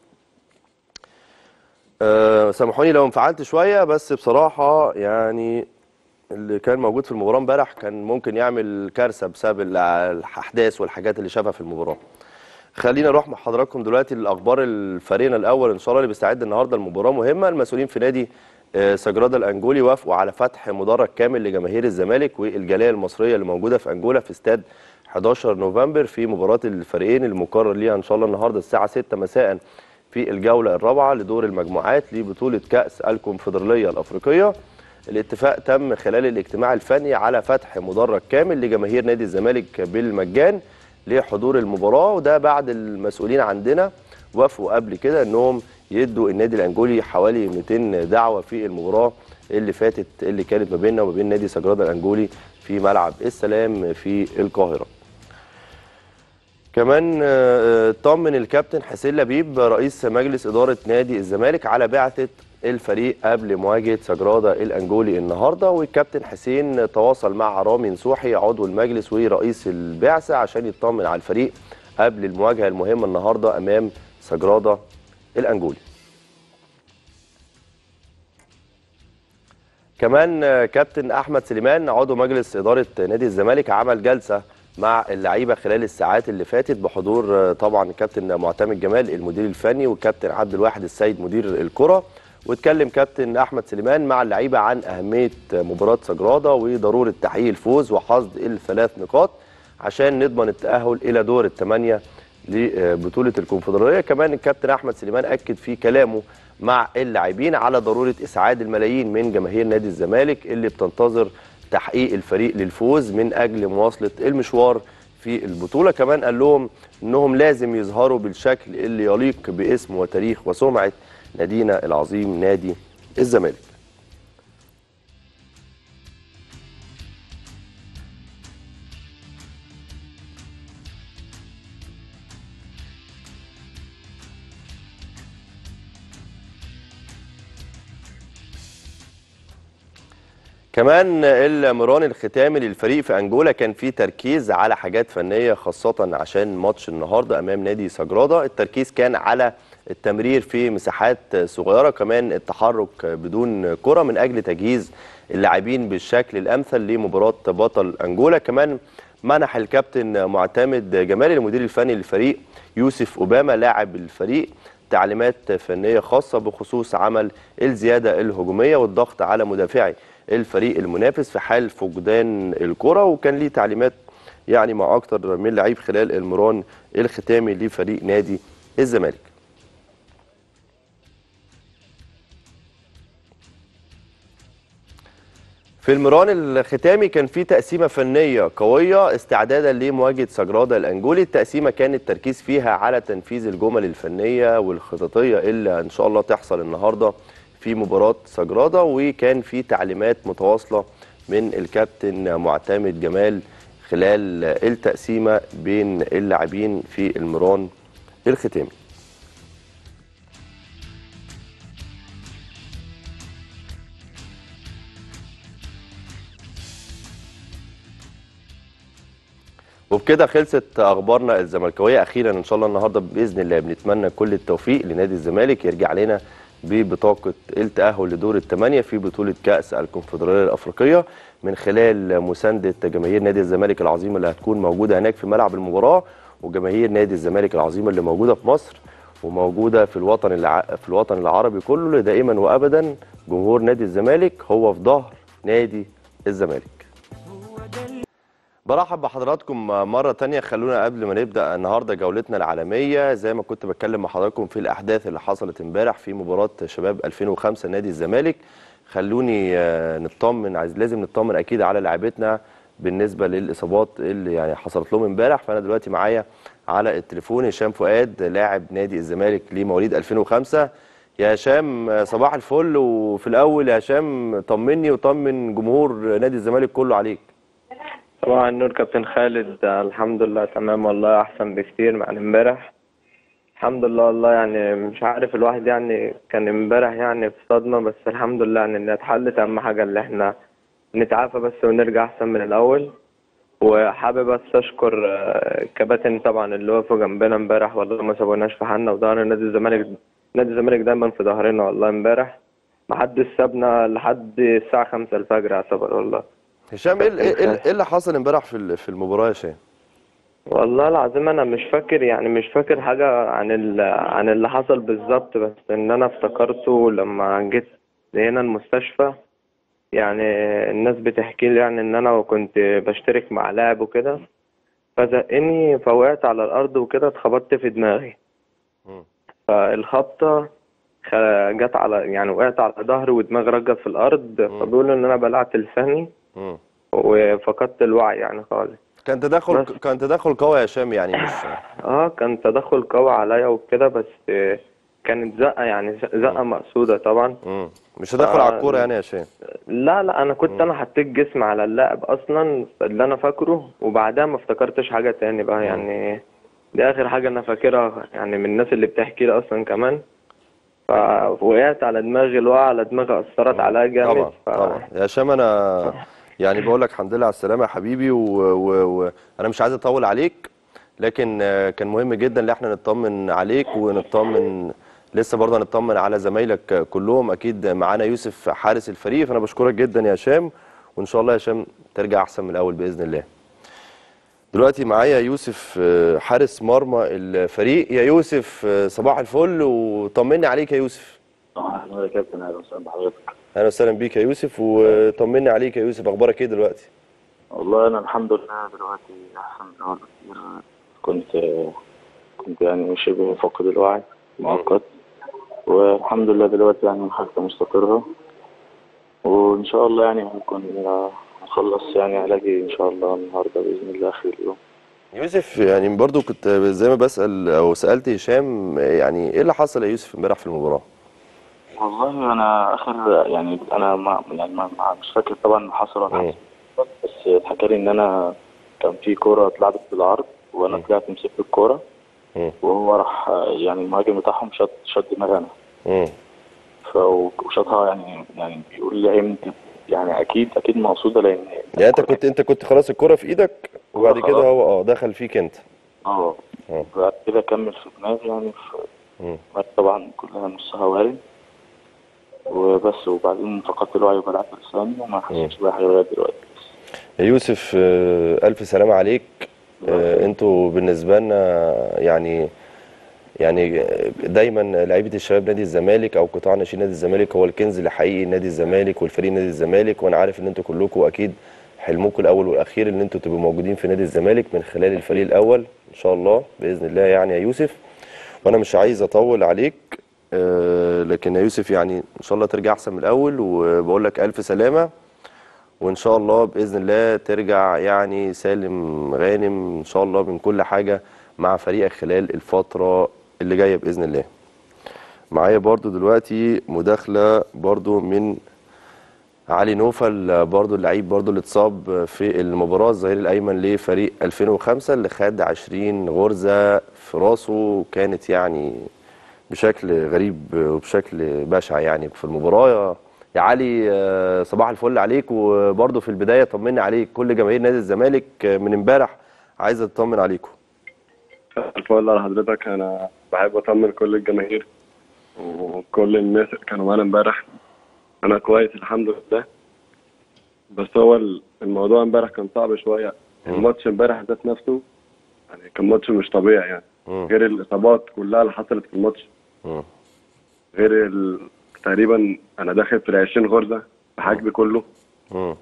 أه سامحوني لو انفعلت شويه بس بصراحه يعني اللي كان موجود في المباراه امبارح كان ممكن يعمل كارثه بسبب الاحداث والحاجات اللي شافها في المباراه. خلينا نروح مع حضراتكم دلوقتي لاخبار الفريق الاول ان شاء الله اللي بيستعد النهارده لمباراه مهمه المسؤولين في نادي سجرادا الانجولي وافقوا على فتح مدرج كامل لجماهير الزمالك والجاليه المصريه اللي موجوده في انجولا في استاد 11 نوفمبر في مباراه الفريقين المقرر ليها ان شاء الله النهارده الساعه 6 مساء في الجوله الرابعه لدور المجموعات لبطوله كاس الكونفدراليه الافريقيه. الاتفاق تم خلال الاجتماع الفني على فتح مدرج كامل لجماهير نادي الزمالك بالمجان لحضور المباراه وده بعد المسؤولين عندنا وافقوا قبل كده انهم يدوا النادي الانجولي حوالي 200 دعوه في المباراه اللي فاتت اللي كانت ما بيننا وما بين نادي سجرادا الانجولي في ملعب السلام في القاهره. كمان طمن الكابتن حسين لبيب رئيس مجلس اداره نادي الزمالك على بعثه الفريق قبل مواجهه سجرادا الانجولي النهارده والكابتن حسين تواصل مع رامي نصوحي عضو المجلس ورئيس البعثه عشان يطمن على الفريق قبل المواجهه المهمه النهارده امام سجرادا الانجولي. كمان كابتن احمد سليمان عضو مجلس اداره نادي الزمالك عمل جلسه مع اللعيبه خلال الساعات اللي فاتت بحضور طبعا الكابتن معتمد جمال المدير الفني والكابتن عبد الواحد السيد مدير الكره واتكلم كابتن احمد سليمان مع اللعيبه عن اهميه مباراه سجرادا وضروره تحقيق الفوز وحصد الثلاث نقاط عشان نضمن التاهل الى دور الثمانيه لبطوله الكونفدراليه كمان الكابتن احمد سليمان اكد في كلامه مع اللاعبين على ضروره اسعاد الملايين من جماهير نادي الزمالك اللي بتنتظر تحقيق الفريق للفوز من اجل مواصله المشوار في البطوله كمان قال لهم انهم لازم يظهروا بالشكل اللي يليق باسم وتاريخ وسمعه نادينا العظيم نادي الزمالك كمان المران الختامي للفريق في انجولا كان فيه تركيز على حاجات فنيه خاصه عشان ماتش النهارده امام نادي سجرادا التركيز كان على التمرير في مساحات صغيره كمان التحرك بدون كره من اجل تجهيز اللاعبين بالشكل الامثل لمباراه بطل انجولا كمان منح الكابتن معتمد جمال المدير الفني للفريق يوسف اوباما لاعب الفريق تعليمات فنيه خاصه بخصوص عمل الزياده الهجوميه والضغط على مدافعي الفريق المنافس في حال فقدان الكره وكان ليه تعليمات يعني مع اكتر من لعيب خلال المران الختامي لفريق نادي الزمالك في المران الختامي كان في تقسيمه فنيه قويه استعدادا لمواجهه سجرادا الانجولي التقسيمه كان التركيز فيها على تنفيذ الجمل الفنيه والخططيه اللي ان شاء الله تحصل النهارده في مباراه سجرادا وكان في تعليمات متواصله من الكابتن معتمد جمال خلال التقسيمه بين اللاعبين في المران الختامي وبكده خلصت اخبارنا الزملكاويه اخيرا ان شاء الله النهارده باذن الله بنتمنى كل التوفيق لنادي الزمالك يرجع لنا ببطاقه التاهل لدور الثمانيه في بطوله كاس الكونفدراليه الافريقيه من خلال مسانده جماهير نادي الزمالك العظيمه اللي هتكون موجوده هناك في ملعب المباراه وجماهير نادي الزمالك العظيمه اللي موجوده في مصر وموجوده في الوطن الع... في الوطن العربي كله اللي دائما وابدا جمهور نادي الزمالك هو في ظهر نادي الزمالك برحب بحضراتكم مرة تانية خلونا قبل ما نبدأ النهاردة جولتنا العالمية زي ما كنت بتكلم مع حضراتكم في الأحداث اللي حصلت امبارح في مباراة شباب 2005 نادي الزمالك خلوني آه، نطمن عايز لازم نطمن أكيد على لاعبتنا بالنسبة للإصابات اللي يعني حصلت لهم امبارح فأنا دلوقتي معايا على التليفون هشام فؤاد لاعب نادي الزمالك لمواليد 2005 يا هشام آه، صباح الفل وفي الأول يا هشام طمني وطمن جمهور نادي الزمالك كله عليك طبعا النور كابتن خالد آه، الحمد لله تمام والله احسن بكتير من امبارح الحمد لله والله يعني مش عارف الواحد يعني كان امبارح يعني في صدمة بس الحمد لله يعني انها اتحلت اهم حاجة اللي احنا نتعافى بس ونرجع احسن من الاول وحابب بس اشكر آه، الكباتن طبعا اللي وقفوا جنبنا امبارح والله ما سابوناش في حالنا وظهر نادي الزمالك نادي الزمالك دايما في ظهرنا والله امبارح محدش سابنا لحد الساعة خمسة الفجر يعتبر والله هشام ايه ايه إيه- إيه اللي حصل امبارح في ال- في المباراه يا هشام؟ والله العظيم انا مش فاكر يعني مش فاكر حاجه عن ال... عن اللي حصل بالظبط بس ان انا افتكرته لما جيت هنا المستشفى يعني الناس بتحكي لي يعني ان انا كنت بشترك مع لاعب وكده فزقني فوقعت على الارض وكده اتخبطت في دماغي مم. فالخبطه خ- جت على يعني وقعت على ظهري ودماغي رجت في الارض فبيقولوا ان انا بلعت لساني مم. وفقدت الوعي يعني خالص كان تدخل بس. كان تدخل قوي يا هشام يعني مش اه كان تدخل قوي عليا وكده بس آه، كانت زقة يعني ز- زقة مقصودة طبعا مم. مش تدخل آه، على الكوره يعني يا هشام لا لا انا كنت انا حطيت جسمي على اللاعب اصلا اللي انا فاكره وبعدها ما افتكرتش حاجة تاني بقى يعني دي اخر حاجة انا فاكرها يعني من الناس اللي بتحكي لي اصلا كمان فوقعت على دماغي الوقعة على دماغي اثرت عليا جامد طبعا ف... طبعا يا هشام انا يعني بقول لك الحمد لله على السلامه يا حبيبي وانا و... و... أنا مش عايز اطول عليك لكن آه، كان مهم جدا ان احنا نطمن عليك ونطمن لسه برضه هنطمن على زمايلك كلهم اكيد معانا يوسف حارس الفريق فانا بشكرك جدا يا هشام وان شاء الله يا هشام ترجع احسن من الاول باذن الله دلوقتي معايا يوسف آه، حارس مرمى الفريق يا يوسف آه، صباح الفل وطمني عليك يا يوسف اهلا يا كابتن اهلا وسهلا بحضرتك اهلا وسهلا بيك يا يوسف وطمني عليك يا يوسف اخبارك ايه دلوقتي والله انا الحمد لله دلوقتي احسن من الاول كتير كنت كنت يعني شبه فاقد الوعي مؤقت والحمد لله دلوقتي يعني حالتي مستقرة وان شاء الله يعني ممكن نخلص يعني علاجي ان شاء الله النهارده باذن الله اخر اليوم يوسف يعني برضو كنت زي ما بسأل او سألت هشام يعني ايه اللي حصل يا يوسف امبارح في المباراة والله انا اخر يعني انا ما يعني ما ما- مش فاكر طبعا حصل ولا مم. حصل بس اتحكى لي ان انا كان في كوره اتلعبت بالعرض وانا طلعت مسكت الكوره مم. وهو راح يعني المهاجم بتاعهم شط شط دماغي انا مم. ف- وشاطها يعني يعني بيقول لي عين يعني اكيد اكيد مقصوده لان يعني انت كنت انت كنت خلاص الكرة في ايدك وبعد خلاص. كده هو اه دخل فيك انت اه اه. بعد كده كمل في دماغي يعني في مم. طبعا كلها نصها وارد وبس وبعدين فقدت الوعي وبلعت لساني وما حسيتش بأي حاجه لغايه دلوقتي يا يوسف آه، الف سلامة عليك آه، انتوا بالنسبة لنا يعني يعني دايما لعيبه الشباب نادي الزمالك او قطاع ناشئين نادي الزمالك هو الكنز الحقيقي نادي الزمالك والفريق نادي الزمالك وانا عارف ان انتوا كلكم اكيد حلمكم الاول والاخير ان انتوا تبقوا موجودين في نادي الزمالك من خلال الفريق الاول ان شاء الله باذن الله يعني يا يوسف وانا مش عايز اطول عليك آه، لكن يا يوسف يعني ان شاء الله ترجع احسن من الاول وبقول لك الف سلامه وان شاء الله باذن الله ترجع يعني سالم غانم ان شاء الله من كل حاجه مع فريقك خلال الفتره اللي جايه باذن الله معايا برضو دلوقتي مداخله برضو من علي نوفل برضو اللعيب برضو اللي اتصاب في المباراه الظهير الايمن لفريق 2005 اللي خد 20 غرزه في راسه كانت يعني بشكل غريب وبشكل بشع يعني في المباراه يا علي آه، صباح الفل عليك وبرضه في البدايه طمني عليك كل جماهير نادي الزمالك آه، من امبارح عايز اطمن عليكم الفل على حضرتك انا بحب اطمن كل الجماهير وكل الناس اللي كانوا معانا امبارح انا كويس الحمد لله بس هو ال- الموضوع امبارح كان صعب شويه الماتش امبارح ذات نفسه يعني كان ماتش مش طبيعي يعني مم. غير الاصابات كلها اللي حصلت في الماتش مم. غير ال... تقريبا انا داخل في ال 20 غرزه بحجبي كله مم.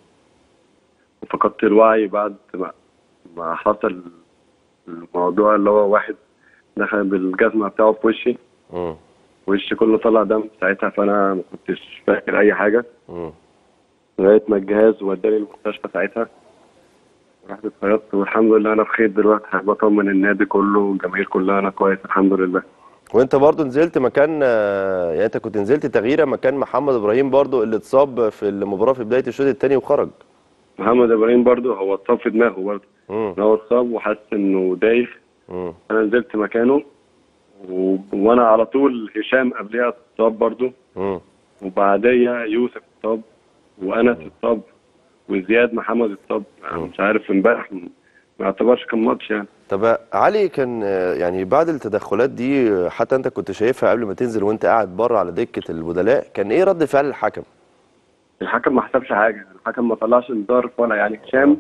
وفقدت الوعي بعد ما, ما حصل الموضوع اللي هو واحد دخل بالجزمه بتاعه في وشي مم. وشي كله طلع دم ساعتها فانا ما كنتش فاكر اي حاجه مم. لغايه ما الجهاز وداني المستشفى ساعتها رحت اتخيطت والحمد لله انا بخير دلوقتي بطمن النادي كله والجماهير كلها انا كويس الحمد لله وانت برضو نزلت مكان آه، يعني انت كنت نزلت تغييره مكان محمد ابراهيم برضو اللي اتصاب في المباراه في بدايه الشوط الثاني وخرج محمد ابراهيم برضو هو اتصاب في دماغه برضو مم. إن هو اتصاب وحس انه دايخ مم. انا نزلت مكانه و... وانا على طول هشام قبلها اتصاب برضو مم. وبعديها يوسف اتصاب وانس اتصاب وزياد محمد اتصاب يعني مش عارف امبارح ما يعتبرش كان ماتش يعني طب علي كان آه، يعني بعد التدخلات دي آه، حتى انت كنت شايفها قبل ما تنزل وانت قاعد بره على دكه البدلاء كان ايه رد فعل الحكم؟ الحكم ما حسبش حاجه الحكم ما طلعش انذار ولا يعني هشام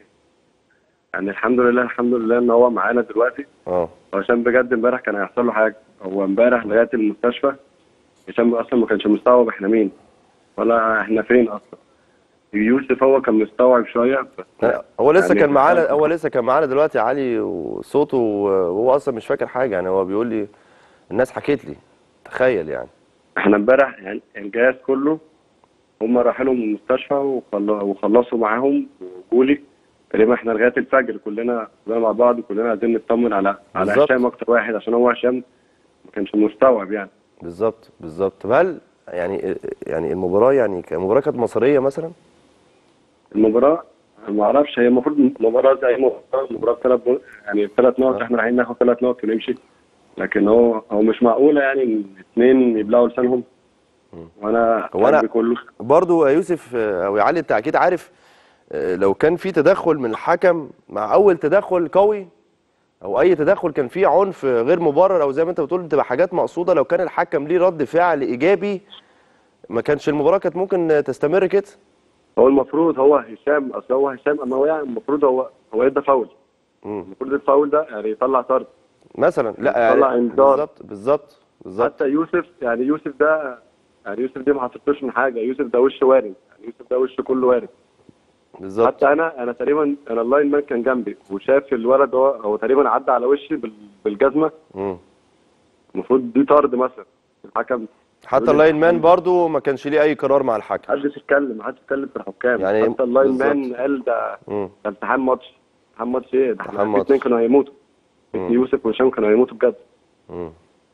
يعني الحمد لله الحمد لله ان هو معانا دلوقتي اه هشام بجد امبارح كان هيحصل له حاجه هو امبارح لغايه المستشفى هشام اصلا ما كانش مستوعب احنا مين ولا احنا فين اصلا يوسف هو كان مستوعب شويه بس لا، هو لسه يعني كان معانا هو لسه كان معانا دلوقتي علي وصوته وهو اصلا مش فاكر حاجه يعني هو بيقول لي الناس حكت لي تخيل يعني احنا امبارح يعني الجهاز كله هم راحوا لهم المستشفى وخل- وخلصوا معاهم وجولي تقريبا احنا لغايه الفجر كلنا كلنا مع بعض وكلنا عايزين نطمن على على بالظبط. هشام اكتر واحد عشان هو هشام ما كانش مستوعب يعني بالظبط بالظبط طب هل يعني يعني المباراه يعني ك- المباراه كانت مصيريه مثلا؟ المباراه ما اعرفش هي المفروض مباراه زي مباراه مباراه ثلاث يعني ثلاث نقط احنا رايحين ناخد ثلاث نقط ونمشي لكن هو هو مش معقوله يعني ان اثنين يبلعوا لسانهم وانا هو أنا- قلبي كله برضو يا يوسف آه، او يا علي انت اكيد عارف آه، لو كان في تدخل من الحكم مع اول تدخل قوي او اي تدخل كان فيه عنف غير مبرر او زي ما انت بتقول بتبقى حاجات مقصوده لو كان الحكم ليه رد فعل ايجابي ما كانش المباراه كانت ممكن تستمر كده هو المفروض هو هشام اصل هو هشام اما هو يعني المفروض هو هو ادى فاول مم. المفروض الفاول ده يعني يطلع طرد مثلا لا طلع يعني إنذار. بالظبط بالظبط بالظبط حتى يوسف يعني يوسف ده يعني يوسف دي ما حطيتوش من حاجه يوسف ده وش وارد يعني يوسف ده وش كله وارد بالظبط حتى انا انا تقريبا انا اللاين مان كان جنبي وشاف الولد هو هو تقريبا عدى على وشي بال- بالجزمه مم. المفروض دي طرد مثلا الحكم حتى اللاين مان برضو ما كانش ليه اي قرار مع الحكم محدش يتكلم محدش يتكلم في الحكام يعني حتى اللاين بالظبط. مان قال ده مم. ده امتحان ماتش امتحان ماتش ايه ده امتحان احنا في ماتش. اتنين كانوا هيموتوا مم. يوسف وهشام كانوا هيموتوا بجد مم.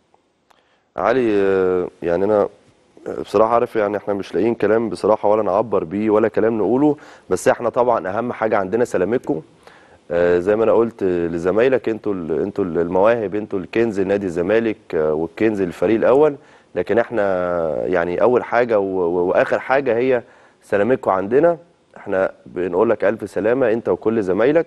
علي آه، يعني انا بصراحه عارف يعني احنا مش لاقيين كلام بصراحه ولا نعبر بيه ولا كلام نقوله بس احنا طبعا اهم حاجه عندنا سلامتكم آه، زي ما انا قلت آه، لزمايلك انتوا ال- انتوا ال- المواهب انتوا الكنز نادي الزمالك آه، والكنز الفريق الاول لكن احنا يعني اول حاجه و- و- واخر حاجه هي سلامتكم عندنا احنا بنقول لك الف سلامه انت وكل زمايلك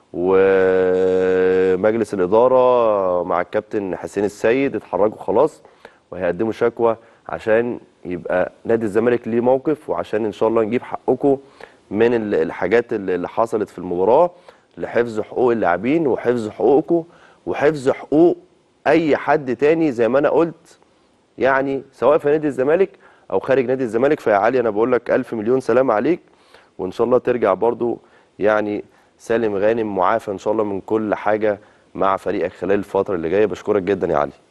ومجلس الاداره مع الكابتن حسين السيد اتحركوا خلاص وهيقدموا شكوى عشان يبقى نادي الزمالك ليه موقف وعشان ان شاء الله نجيب حقكم من ال- الحاجات اللي اللي حصلت في المباراه لحفظ حقوق اللاعبين وحفظ حقوقكم وحفظ حقوق اي حد تاني زي ما انا قلت يعني سواء في نادي الزمالك او خارج نادي الزمالك فيا علي انا بقول لك الف مليون سلام عليك وان شاء الله ترجع برضو يعني سالم غانم معافى ان شاء الله من كل حاجه مع فريقك خلال الفتره اللي جايه بشكرك جدا يا علي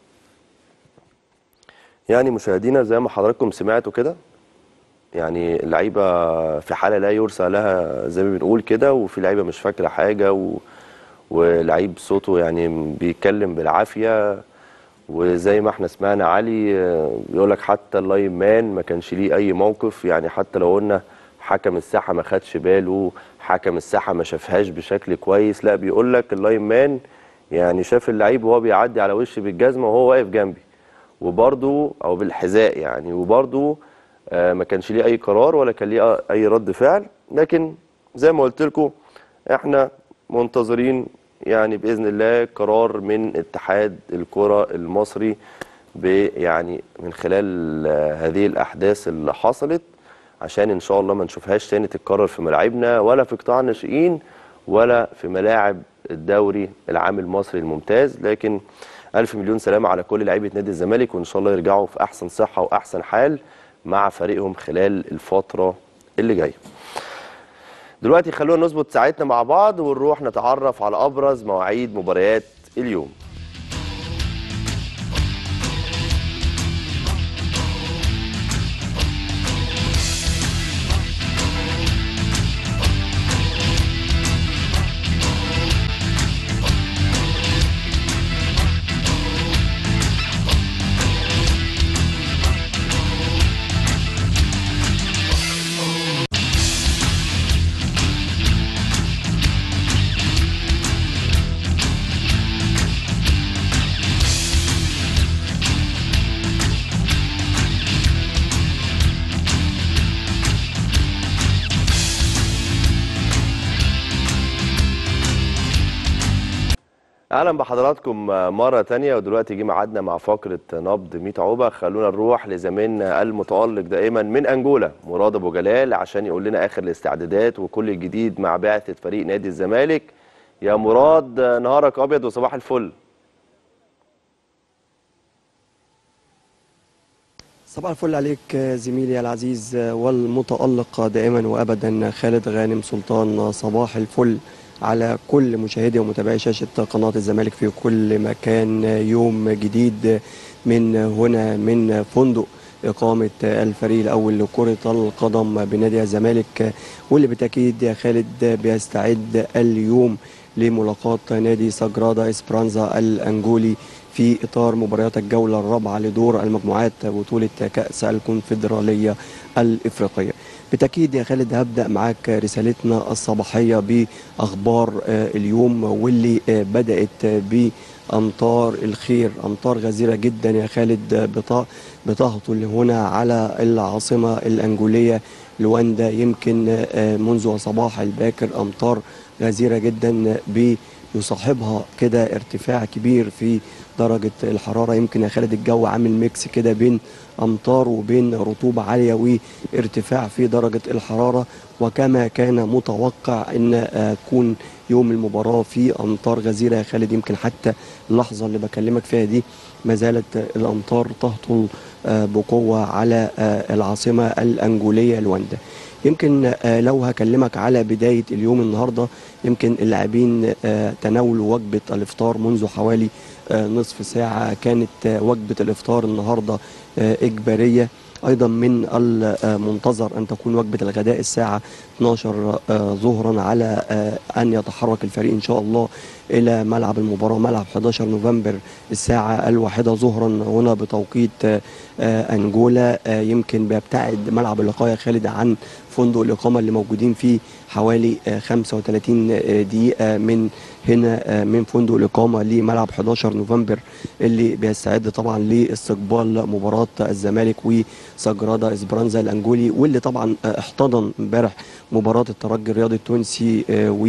يعني مشاهدينا زي ما حضراتكم سمعتوا كده يعني اللعيبه في حاله لا يرثى لها زي ما بنقول كده وفي لعيبه مش فاكره حاجه و... ولعيب صوته يعني بيتكلم بالعافيه وزي ما احنا سمعنا علي آه، بيقول لك حتى اللاين مان ما كانش ليه اي موقف يعني حتى لو قلنا حكم الساحه ما خدش باله حكم الساحه ما شافهاش بشكل كويس لا بيقول لك اللاين مان يعني شاف اللعيب وهو بيعدي على وشي بالجزمه وهو واقف جنبي وبرده او بالحذاء يعني وبرده آه، ما كانش ليه اي قرار ولا كان ليه اي رد فعل لكن زي ما قلت لكم احنا منتظرين يعني باذن الله قرار من اتحاد الكره المصري ب- يعني من خلال آه، هذه الاحداث اللي حصلت عشان ان شاء الله ما نشوفهاش تاني تتكرر في ملاعبنا ولا في قطاع الناشئين ولا في ملاعب الدوري العام المصري الممتاز لكن الف مليون سلامه على كل لعيبه نادي الزمالك وان شاء الله يرجعوا في احسن صحه واحسن حال مع فريقهم خلال الفتره اللي جايه دلوقتي خلونا نظبط ساعتنا مع بعض ونروح نتعرف على ابرز مواعيد مباريات اليوم اهلا بحضراتكم مره تانية ودلوقتي جه ميعادنا مع فقره نبض 100 عقبه خلونا نروح لزميلنا المتالق دائما من انجولا مراد ابو جلال عشان يقول لنا اخر الاستعدادات وكل الجديد مع بعثه فريق نادي الزمالك يا مراد نهارك ابيض وصباح الفل صباح الفل عليك زميلي العزيز والمتألق دائما وأبدا خالد غانم سلطان صباح الفل على كل مشاهدي ومتابعي شاشة قناة الزمالك في كل مكان يوم جديد من هنا من فندق إقامة الفريق الأول لكرة القدم بنادي الزمالك واللي بالتأكيد يا خالد بيستعد اليوم لملاقاة نادي سجرادا إسبرانزا الأنجولي في إطار مباريات الجولة الرابعة لدور المجموعات بطولة كأس الكونفدرالية الإفريقية بالتأكيد يا خالد هبدأ معاك رسالتنا الصباحية بأخبار آه، اليوم واللي آه، بدأت آه، بأمطار الخير أمطار غزيرة جدا يا خالد آه، بت- بتهطل هنا على العاصمة الأنجولية لواندا يمكن آه، منذ صباح الباكر أمطار غزيرة جدا بيصاحبها كده ارتفاع كبير في درجة الحرارة يمكن يا خالد الجو عامل ميكس كده بين أمطار وبين رطوبة عالية وارتفاع في درجة الحرارة وكما كان متوقع أن آه، تكون يوم المباراة في أمطار غزيرة يا خالد يمكن حتى اللحظة اللي بكلمك فيها دي ما زالت الأمطار تهطل آه، بقوة على آه، العاصمة الأنجولية لواندا يمكن آه، لو هكلمك على بداية اليوم النهاردة يمكن اللاعبين آه، تناولوا وجبة الإفطار منذ حوالي آه، نصف ساعة كانت آه، وجبة الإفطار النهاردة آه، إجبارية أيضا من المنتظر أن تكون وجبة الغداء الساعة 12 آه، ظهرا على آه، أن يتحرك الفريق إن شاء الله إلى ملعب المباراة ملعب 11 نوفمبر الساعة الواحدة ظهرا هنا بتوقيت آه، آه، أنجولا آه، يمكن بيبتعد ملعب اللقاء يا خالد عن فندق الإقامة اللي موجودين فيه حوالي آه، 35 دقيقة من هنا آه، من فندق الإقامة لملعب 11 نوفمبر اللي بيستعد طبعا لاستقبال مباراة الزمالك وسجرادا اسبرانزا الأنجولي واللي طبعا آه، احتضن امبارح مباراة الترجي الرياضي التونسي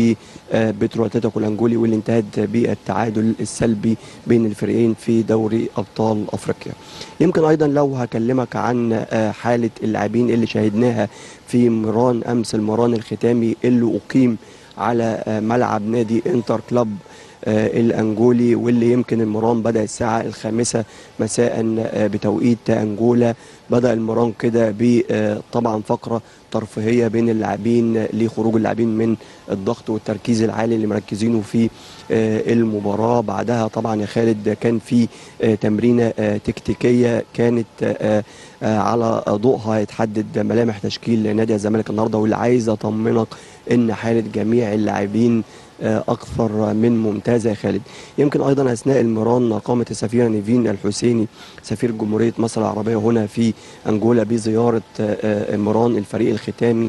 وبترو اتلتيكو الأنجولي واللي انتهت بالتعادل السلبي بين الفريقين في دوري أبطال أفريقيا يمكن أيضا لو هكلمك عن آه، حالة اللاعبين اللي شاهدناها في مران أمس المران الختامي اللي أقيم على آه، ملعب نادي انتر كلاب آه، الأنجولي واللي يمكن المران بدأ الساعة الخامسة مساء آه، بتوقيت أنجولا بدأ المران كده بطبعا فقرة ترفيهية بين اللاعبين لخروج اللاعبين من الضغط والتركيز العالي اللي مركزينه في آه، المباراة بعدها طبعا يا خالد كان في آه، تمرينة آه، تكتيكية كانت آه، آه، على ضوءها يتحدد ملامح تشكيل نادي الزمالك النهارده واللي عايز اطمنك ان حاله جميع اللاعبين آه، اكثر من ممتازه يا خالد يمكن ايضا اثناء المران قامت السفيره نيفين الحسيني سفير جمهوريه مصر العربيه هنا في انجولا بزياره آه، آه، مران الفريق الختامي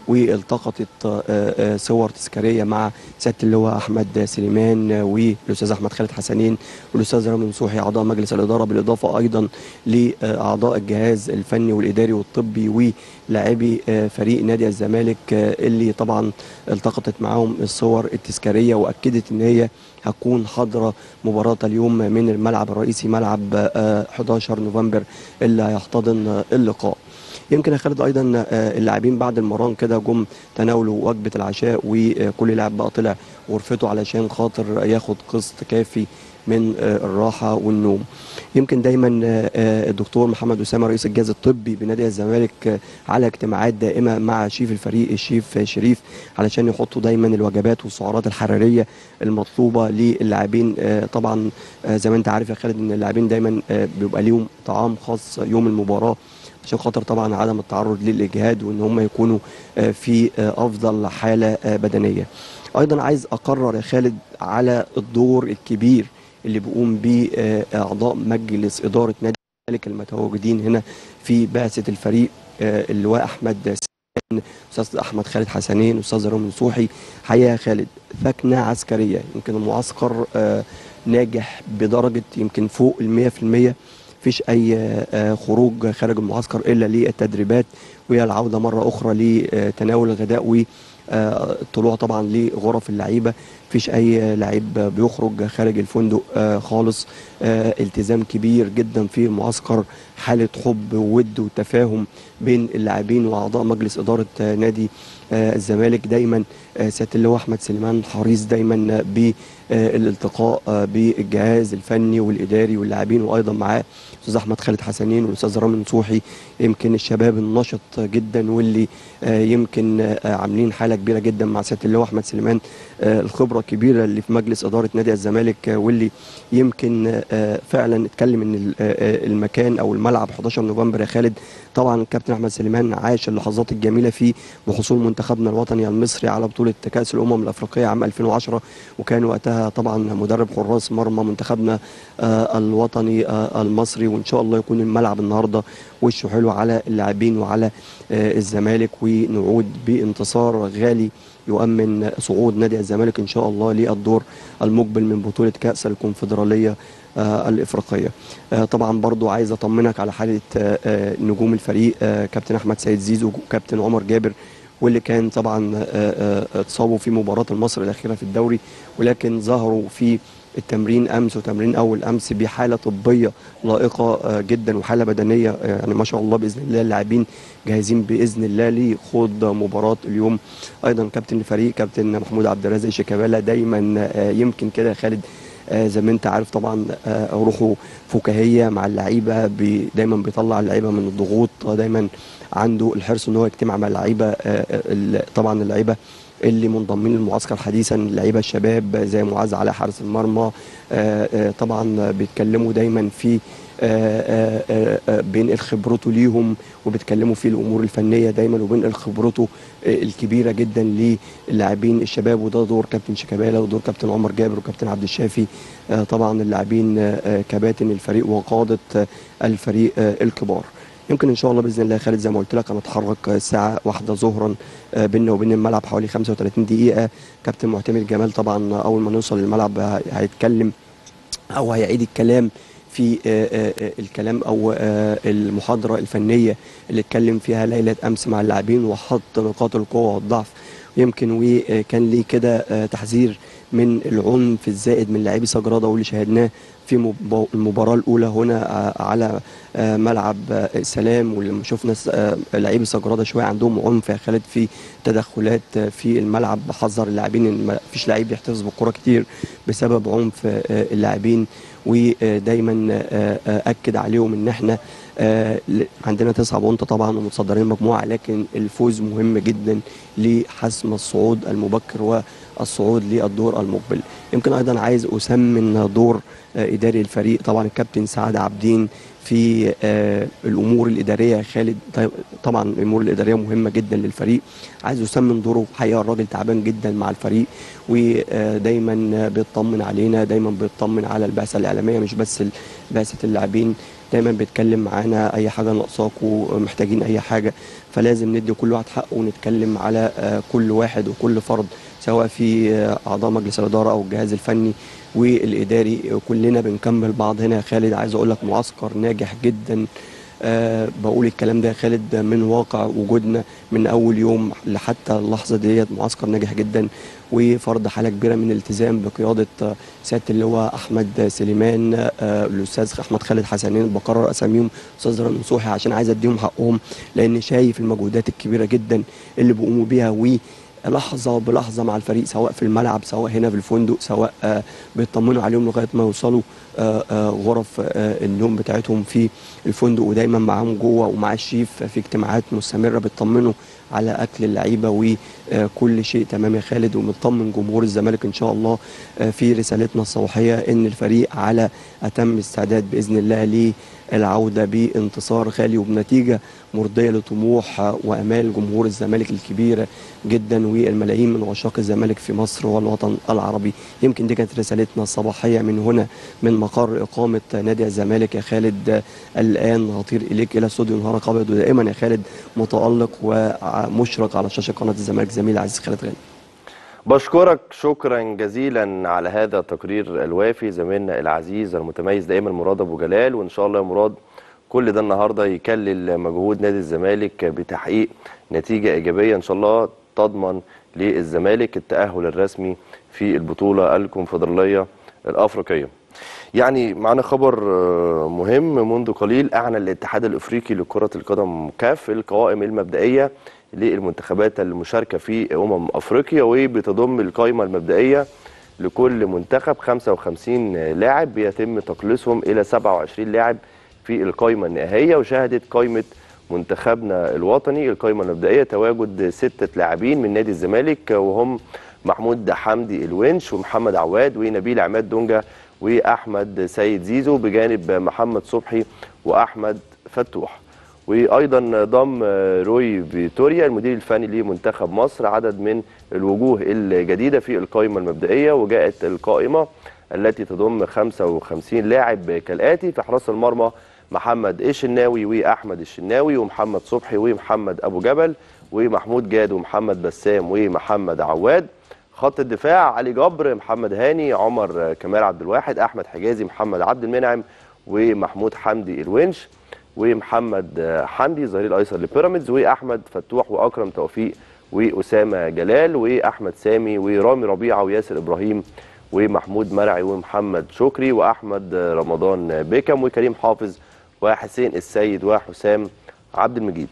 والتقطت آه، آه، صور تذكاريه مع سياده اللواء احمد سليمان آه، والاستاذ احمد خالد حسنين والاستاذ رامي نصوحي اعضاء مجلس الاداره بالاضافه ايضا لاعضاء الجهاز الفني والاداري والطبي ولاعبي آه، فريق نادي الزمالك آه، اللي طبعا التقطت معاهم الصور التذكاريه واكدت ان هي هتكون حاضره مباراه اليوم من الملعب الرئيسي ملعب آه، 11 نوفمبر اللي هيحتضن آه، اللقاء. يمكن يا خالد ايضا آه، اللاعبين بعد المران كده جم تناولوا وجبه العشاء وكل لاعب بقى طلع غرفته علشان خاطر ياخد قسط كافي من آه، الراحه والنوم. يمكن دايما آه، آه، الدكتور محمد اسامه رئيس الجهاز الطبي بنادي الزمالك آه، على اجتماعات دائمه مع شيف الفريق الشيف شريف علشان يحطوا دايما الوجبات والسعرات الحراريه المطلوبه للاعبين آه، طبعا آه، زي ما انت عارف يا خالد ان اللاعبين دايما آه، بيبقى ليهم طعام خاص يوم المباراه عشان خاطر طبعا عدم التعرض للاجهاد وان هم يكونوا آه، في آه، افضل حاله آه، بدنيه. ايضا عايز اقرر يا خالد على الدور الكبير اللي بيقوم بيه آه، اعضاء مجلس اداره نادي الزمالك المتواجدين هنا في بعثه الفريق آه، اللواء احمد سين استاذ احمد خالد حسنين استاذ رامي نصوحي حقيقه يا خالد ثكنه عسكريه يمكن المعسكر آه، ناجح بدرجه يمكن فوق ال 100% مفيش اي آه، خروج خارج المعسكر الا للتدريبات وهي العوده مره اخرى لتناول الغداء والطلوع طبعا لغرف اللعيبه مفيش اي لعيب بيخرج خارج الفندق آه، خالص آه، التزام كبير جدا في المعسكر حاله حب وود وتفاهم بين اللاعبين واعضاء مجلس اداره آه، نادي آه، الزمالك دايما آه، سياده اللواء احمد سليمان حريص دايما بالالتقاء آه، بالجهاز الفني والاداري واللاعبين وايضا معاه الاستاذ احمد خالد حسنين والاستاذ رامي نصوحي يمكن الشباب النشط جدا واللي آه، يمكن آه، عاملين حاله كبيره جدا مع سياده اللواء احمد سليمان آه، الخبره الكبيره اللي في مجلس اداره نادي الزمالك آه، واللي يمكن آه، فعلا اتكلم ان ال- آه، المكان او الملعب 11 نوفمبر يا خالد طبعا الكابتن احمد سليمان عاش اللحظات الجميله فيه بحصول منتخبنا الوطني المصري على بطوله كاس الامم الافريقيه عام 2010 وكان وقتها طبعا مدرب حراس مرمى منتخبنا آه، الوطني آه، المصري وان شاء الله يكون الملعب النهارده وشه حلو على اللاعبين وعلى آه، الزمالك ونعود بانتصار غالي يؤمن صعود نادي الزمالك ان شاء الله للدور المقبل من بطوله كاس الكونفدراليه آه، الافريقيه. آه، طبعا برضو عايز اطمنك على حاله آه، آه، نجوم الفريق آه، كابتن احمد سيد زيزو وكابتن عمر جابر واللي كان طبعا آه، آه، اتصابوا في مباراه المصري الاخيره في الدوري ولكن ظهروا في التمرين امس وتمرين اول امس بحاله طبيه لائقه آه، جدا وحاله بدنيه آه، يعني ما شاء الله باذن الله اللاعبين جاهزين باذن الله لخوض مباراه اليوم ايضا كابتن الفريق كابتن محمود عبد الرازق شيكابالا دايما آه، يمكن كده يا خالد آه، زي ما انت عارف طبعا آه، روحه فكاهيه مع اللعيبه بي دايما بيطلع اللعيبه من الضغوط آه، دايما عنده الحرص ان هو يجتمع مع اللعيبه آه، آه، ال- طبعا اللعيبه اللي منضمين للمعسكر حديثا اللعيبه الشباب زي معاذ علاء حارس المرمى آه، آه، طبعا بيتكلموا دايما في آه، آه، آه، بينقل خبرته ليهم وبيتكلموا في الامور الفنيه دايما وبينقل خبرته آه، الكبيره جدا للاعبين الشباب وده دور كابتن شيكابالا ودور كابتن عمر جابر وكابتن عبد الشافي آه، طبعا اللاعبين آه، آه، كباتن الفريق وقاده آه، الفريق آه، الكبار يمكن ان شاء الله باذن الله يا خالد زي ما قلت لك هنتحرك الساعه واحدة ظهرا آه، بيننا وبين الملعب حوالي 35 دقيقه كابتن معتمد جمال طبعا اول ما نوصل للملعب هي- هيتكلم او هيعيد الكلام في آه، آه، آه، الكلام او آه، المحاضره الفنيه اللي اتكلم فيها ليله امس مع اللاعبين وحط نقاط القوه والضعف يمكن وكان ليه كده آه، تحذير من العنف الزائد من لاعبي سجراده واللي شاهدناه في مب- المباراه الاولى هنا آه، على آه، ملعب آه، السلام ولما شفنا س- آه، لاعبي سجراده شويه عندهم عنف يا خالد في تدخلات آه، في الملعب حذر اللاعبين ان ما فيش لعيب يحتفظ بالكره كتير بسبب عنف آه، اللاعبين ودايما آه، آه، اكد عليهم ان احنا آه، ل- عندنا تسعة بونت طبعا ومتصدرين المجموعه لكن الفوز مهم جدا لحسم الصعود المبكر والصعود للدور المقبل يمكن ايضا عايز اسمن دور آه، اداري الفريق طبعا الكابتن سعد عابدين في آه، الامور الاداريه يا خالد طيب- طبعا الامور الاداريه مهمه جدا للفريق عايز اسمن دوره حقيقه الراجل تعبان جدا مع الفريق ودايما بيطمن علينا دايما بيطمن على البعثه الاعلاميه مش بس ال- بعثه اللاعبين دايما بيتكلم معانا اي حاجه ناقصاكوا محتاجين اي حاجه فلازم ندي كل واحد حقه ونتكلم على آه، كل واحد وكل فرد سواء في آه، اعضاء مجلس الاداره او الجهاز الفني والاداري آه، كلنا بنكمل بعض هنا يا خالد عايز اقول لك معسكر ناجح جدا أه بقول الكلام ده يا خالد من واقع وجودنا من اول يوم لحتى اللحظه ديت معسكر ناجح جدا وفرض حاله كبيره من الالتزام بقياده آه، سياده اللواء احمد سليمان آه، الاستاذ احمد خالد حسنين بقرر اساميهم استاذ رامي نصوحي عشان عايز اديهم حقهم لان شايف المجهودات الكبيره جدا اللي بيقوموا بيها و لحظة بلحظة مع الفريق سواء في الملعب سواء هنا في الفندق سواء آه بيطمنوا عليهم لغاية ما يوصلوا آه آه غرف آه النوم بتاعتهم في الفندق ودايما معاهم جوه ومع الشيف في اجتماعات مستمرة بيطمنوا على أكل اللعيبة وكل شيء تمام يا خالد ومطمن جمهور الزمالك إن شاء الله آه في رسالتنا الصباحية إن الفريق على أتم استعداد بإذن الله للعودة بانتصار خالي وبنتيجة مرضية لطموح وأمال جمهور الزمالك الكبيرة جدا والملايين من عشاق الزمالك في مصر والوطن العربي يمكن دي كانت رسالتنا الصباحية من هنا من مقر إقامة نادي الزمالك يا خالد الآن هطير إليك إلى استوديو نهارك أبيض ودائما يا خالد متألق ومشرق على شاشة قناة الزمالك زميلي العزيز خالد غالي بشكرك شكرا جزيلا على هذا التقرير الوافي زميلنا العزيز المتميز دائما مراد ابو جلال وان شاء الله يا مراد كل ده النهارده يكلل مجهود نادي الزمالك بتحقيق نتيجه ايجابيه ان شاء الله تضمن للزمالك التاهل الرسمي في البطوله الكونفدراليه الافريقيه. يعني معنا خبر آه، مهم منذ قليل اعلن الاتحاد الافريقي لكره القدم كاف القوائم المبدئيه للمنتخبات المشاركه في امم افريقيا وبتضم القائمه المبدئيه لكل منتخب 55 لاعب بيتم تقليصهم الى 27 لاعب في القائمه النهائيه وشهدت قائمه منتخبنا الوطني القائمه المبدئيه تواجد سته لاعبين من نادي الزمالك وهم محمود حمدي الونش ومحمد عواد ونبيل عماد دونجا واحمد سيد زيزو بجانب محمد صبحي واحمد فتوح وايضا ضم روي فيتوريا المدير الفني لمنتخب مصر عدد من الوجوه الجديده في القائمه المبدئيه وجاءت القائمه التي تضم 55 لاعب كالاتي في حراس المرمى محمد الشناوي واحمد الشناوي ومحمد صبحي ومحمد ابو جبل ومحمود جاد ومحمد بسام ومحمد عواد خط الدفاع علي جبر محمد هاني عمر كمال عبد الواحد احمد حجازي محمد عبد المنعم ومحمود حمدي الونش ومحمد حمدي ظهير الايسر لبيراميدز واحمد فتوح واكرم توفيق واسامه جلال واحمد سامي ورامي ربيعه وياسر ابراهيم ومحمود مرعي ومحمد شكري واحمد رمضان بيكم وكريم حافظ وحسين السيد وحسام عبد المجيد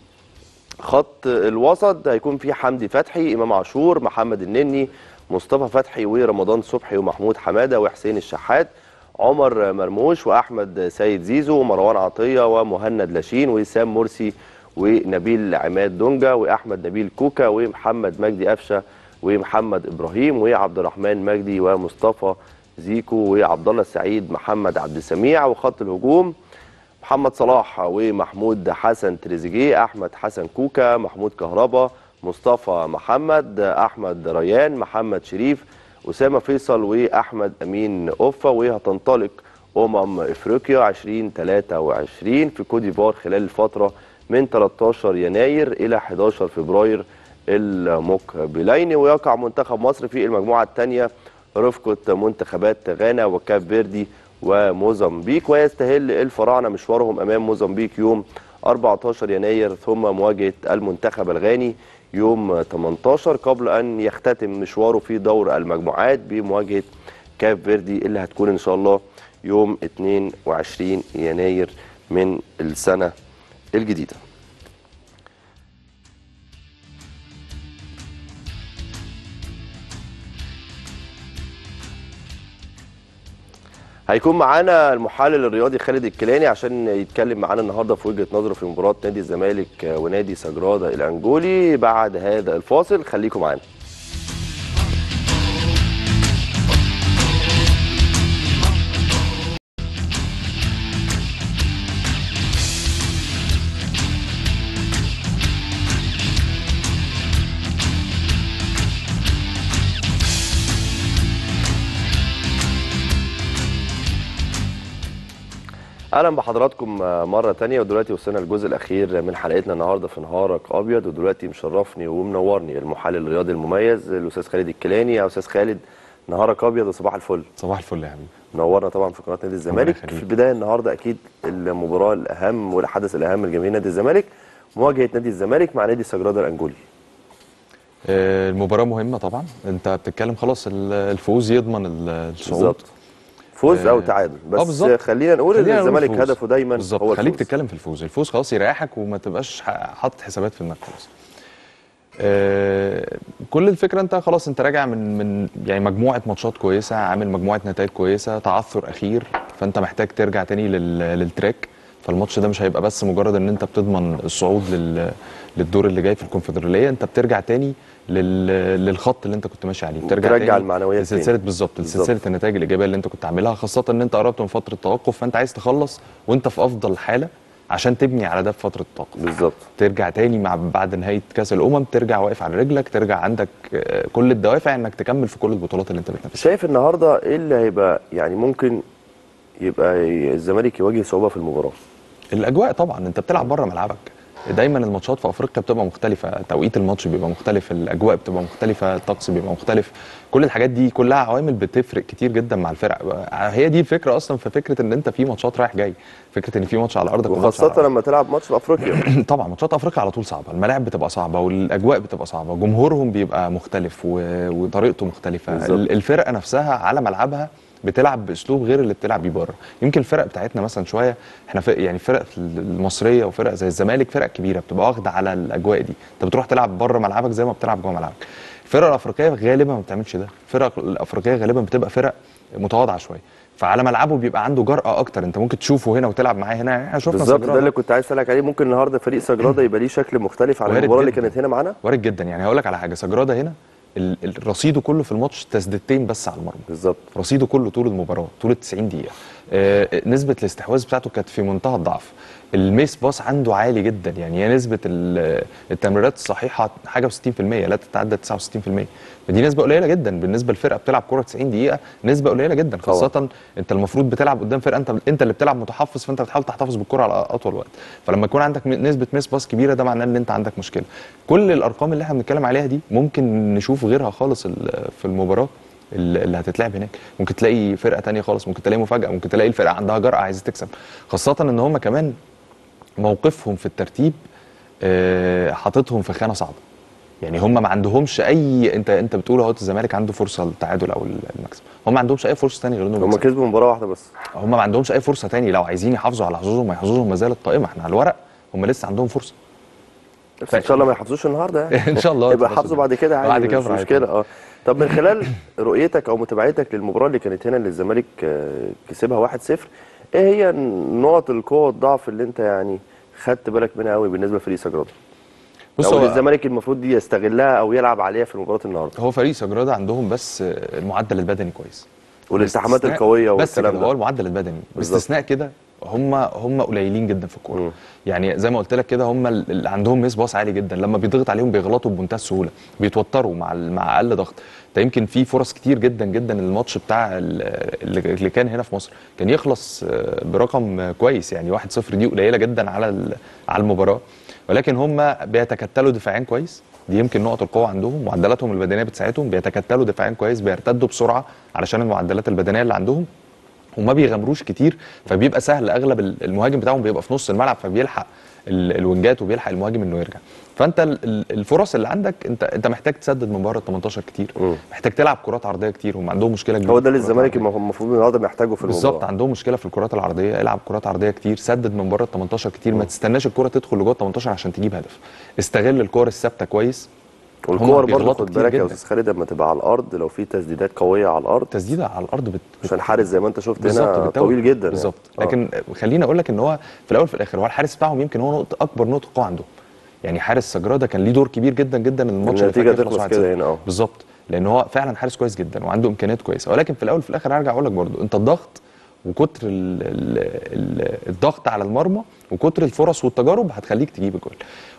خط الوسط هيكون فيه حمدي فتحي امام عاشور محمد النني مصطفى فتحي ورمضان صبحي ومحمود حماده وحسين الشحات عمر مرموش واحمد سيد زيزو ومروان عطيه ومهند لاشين وسام مرسي ونبيل عماد دونجا واحمد نبيل كوكا ومحمد مجدي قفشه ومحمد ابراهيم وعبد الرحمن مجدي ومصطفى زيكو وعبد الله السعيد محمد عبد السميع وخط الهجوم محمد صلاح ومحمود حسن تريزيجيه احمد حسن كوكا محمود كهربا مصطفى محمد احمد ريان محمد شريف اسامه فيصل واحمد امين اوفا وهتنطلق امم افريقيا 2023 في كوت ديفوار خلال الفتره من 13 يناير الى 11 فبراير المقبلين ويقع منتخب مصر في المجموعه الثانيه رفقه منتخبات غانا وكاب فيردي وموزمبيق ويستهل الفراعنه مشوارهم امام موزمبيق يوم 14 يناير ثم مواجهه المنتخب الغاني يوم 18 قبل ان يختتم مشواره في دور المجموعات بمواجهه كاب فيردي اللي هتكون ان شاء الله يوم 22 يناير من السنه الجديده. هيكون معانا المحلل الرياضي خالد الكيلاني عشان يتكلم معانا النهارده في وجهه نظره في مباراه نادي الزمالك ونادي سجرادا الانجولي بعد هذا الفاصل خليكم معانا اهلا بحضراتكم مره تانية ودلوقتي وصلنا الجزء الاخير من حلقتنا النهارده في نهارك ابيض ودلوقتي مشرفني ومنورني المحلل الرياضي المميز الاستاذ خالد الكيلاني يا استاذ خالد نهارك ابيض وصباح الفل صباح الفل يا حبيبي منورنا طبعا في قناه نادي الزمالك يخليك. في البدايه النهارده اكيد المباراه الاهم والحدث الاهم لجماهير نادي الزمالك مواجهه نادي الزمالك مع نادي السجراده الانجولي آه، المباراة مهمة طبعا انت بتتكلم خلاص ال- الفوز يضمن ال- الصعود بالظبط فوز او آه، تعادل آه، بس بالظبط. خلينا نقول ان خلينا نقول الزمالك الفوز. هدفه دايما بالظبط هو خليك الفوز. تتكلم في الفوز الفوز خلاص يريحك وما تبقاش ح- حاطط حسابات في دماغك خلاص آه، كل الفكره انت خلاص انت راجع من من يعني مجموعه ماتشات كويسه عامل مجموعه نتائج كويسه تعثر اخير فانت محتاج ترجع تاني لل- للتراك فالماتش ده مش هيبقى بس مجرد ان انت بتضمن الصعود لل للدور اللي جاي في الكونفدراليه انت بترجع تاني لل... للخط اللي انت كنت ماشي عليه بترجع بترجع تاني المعنويات لسلسله تاني. بالظبط بالظبط. لسلسله النتائج الايجابيه اللي انت كنت عاملها خاصه ان انت قربت من فتره توقف فانت عايز تخلص وانت في افضل حاله عشان تبني على ده في فتره التوقف بالظبط ترجع تاني مع بعد نهايه كاس الامم ترجع واقف على رجلك ترجع عندك آه، كل الدوافع انك تكمل في كل البطولات اللي انت بتنافسها شايف النهارده ايه اللي هيبقى يعني ممكن يبقى الزمالك يواجه صعوبه في المباراه الاجواء طبعا انت بتلعب بره ملعبك دايما الماتشات في افريقيا بتبقى مختلفه توقيت الماتش بيبقى مختلف الاجواء بتبقى مختلفه الطقس بيبقى مختلف كل الحاجات دي كلها عوامل بتفرق كتير جدا مع الفرق هي دي الفكره اصلا في فكره ان انت في ماتشات رايح جاي فكره ان في ماتش على ارضك وماتش على وخاصه لما تلعب ماتش في افريقيا طبعا ماتشات افريقيا على طول صعبه الملاعب بتبقى صعبه والاجواء بتبقى صعبه جمهورهم بيبقى مختلف و... وطريقته مختلفه بالظبط. ال- الفرقه نفسها على ملعبها بتلعب باسلوب غير اللي بتلعب بيه بره يمكن الفرق بتاعتنا مثلا شويه احنا فرق يعني فرق في المصريه وفرق زي الزمالك فرق كبيره بتبقى واخده على الاجواء دي انت بتروح تلعب بره ملعبك زي ما بتلعب جوه ملعبك الفرق الافريقيه غالبا ما بتعملش ده الفرق الافريقيه غالبا بتبقى فرق متواضعه شويه فعلى ملعبه بيبقى عنده جرأة اكتر انت ممكن تشوفه هنا وتلعب معاه هنا يعني احنا شفنا بالظبط ده سجرادا. اللي كنت عايز اسالك عليه ممكن النهارده فريق سجراده يبقى ليه شكل مختلف عن وارد المباراه اللي جداً. كانت هنا معانا وارد جدا يعني هقول لك على حاجه سجرادا هنا ال- ال- رصيده كله في الماتش تسديدتين بس على المرمى بالظبط رصيده كله طول المباراه طول ال 90 دقيقه آه، نسبه الاستحواذ بتاعته كانت في منتهى الضعف الميس باص عنده عالي جدا يعني هي نسبه ال- التمريرات الصحيحه حاجه و60% لا تتعدى 69% فدي نسبه قليله جدا بالنسبه لفرقه بتلعب كوره 90 دقيقه نسبه قليله جدا طبعاً. خاصه انت المفروض بتلعب قدام فرقه انت انت اللي بتلعب متحفظ فانت بتحاول تحتفظ بالكره على اطول وقت فلما يكون عندك م- نسبه ميس باص كبيره ده معناه ان انت عندك مشكله كل الارقام اللي احنا بنتكلم عليها دي ممكن نشوف غيرها خالص ال- في المباراه اللي اللي هتتلعب هناك ممكن تلاقي فرقه تانية خالص ممكن تلاقي مفاجاه ممكن تلاقي الفرقه عندها جرأه عايزه تكسب خاصه ان هم كمان موقفهم في الترتيب آه، حاططهم في خانه صعبه يعني هم ما عندهمش اي انت انت بتقول اهو الزمالك عنده فرصه للتعادل او المكسب هم ما عندهمش اي فرصه ثانيه غير انهم هم يكسبوا. كسبوا مباراه واحده بس هم ما عندهمش اي فرصه تاني لو عايزين يحافظوا على حظوظهم ما يحظوظهم ما زالت قائمه احنا على الورق هم لسه عندهم فرصه بس ان شاء الله ما يحافظوش النهارده يعني ان شاء الله يبقى حافظوا بعد كده عادي بعد كده مش براحتك. مشكله اه طب من خلال رؤيتك او متابعتك للمباراه اللي كانت هنا اللي الزمالك آه، كسبها 1-0 ايه هي نقط القوه والضعف اللي انت يعني خدت بالك منها قوي بالنسبه لفريق سجراده بص او هو اللي الزمالك المفروض دي يستغلها او يلعب عليها في مباراه النهارده هو فريق سجرادا عندهم بس المعدل البدني كويس والالتحامات باستثناء- القويه بس والكلام كده هو ده المعدل البدني بالظبط. باستثناء كده هم هم قليلين جدا في مم. الكوره يعني زي ما قلت لك كده هم اللي عندهم ميس باص عالي جدا لما بيضغط عليهم بيغلطوا بمنتهى السهوله بيتوتروا مع ال- مع اقل ضغط ده يمكن في فرص كتير جدا جدا الماتش بتاع ال- اللي اللي كان هنا في مصر كان يخلص آه، برقم آه، كويس يعني 1-0 دي قليله جدا على ال- على المباراه ولكن هم بيتكتلوا دفاعيا كويس دي يمكن نقط القوه عندهم معدلاتهم البدنيه بتساعدهم بيتكتلوا دفاعيا كويس بيرتدوا بسرعه علشان المعدلات البدنيه اللي عندهم وما بيغامروش كتير فبيبقى سهل اغلب ال- المهاجم بتاعهم بيبقى في نص الملعب فبيلحق ال- الوينجات وبيلحق المهاجم انه يرجع فانت ال- ال- الفرص اللي عندك انت انت محتاج تسدد من بره ال 18 كتير مم. محتاج تلعب كرات عرضيه كتير هم عندهم مشكله كبيره هو ده في اللي الكرات الزمالك العرضية. المفروض النهارده محتاجه في المباراه بالظبط عندهم مشكله في الكرات العرضيه العب كرات عرضيه كتير سدد من بره ال 18 كتير ما تستناش الكره تدخل لجوه ال 18 عشان تجيب هدف استغل الكور الثابته كويس والكور هم برضه بيغلطوا خد كتير بالك يا جدا. استاذ خالد لما تبقى على الارض لو في تسديدات قويه على الارض تسديده على الارض بت... عشان حارس زي ما انت شفت بالظبط هنا بتتوه. طويل جدا بالظبط يعني. لكن خليني اقول لك ان هو في الاول وفي الاخر هو الحارس بتاعهم يمكن هو نقطه اكبر نقطه قوه عندهم يعني حارس سجراده كان ليه دور كبير جدا جدا ان الماتش اللي النتيجة فات يخلص تخلص 1-0. كده هنا، اه. بالظبط لان هو فعلا حارس كويس جدا وعنده امكانيات كويسه ولكن في الاول وفي الاخر هرجع اقول لك برضو انت الضغط وكتر ال ال ال الضغط على المرمى وكتر الفرص والتجارب هتخليك تجيب الجول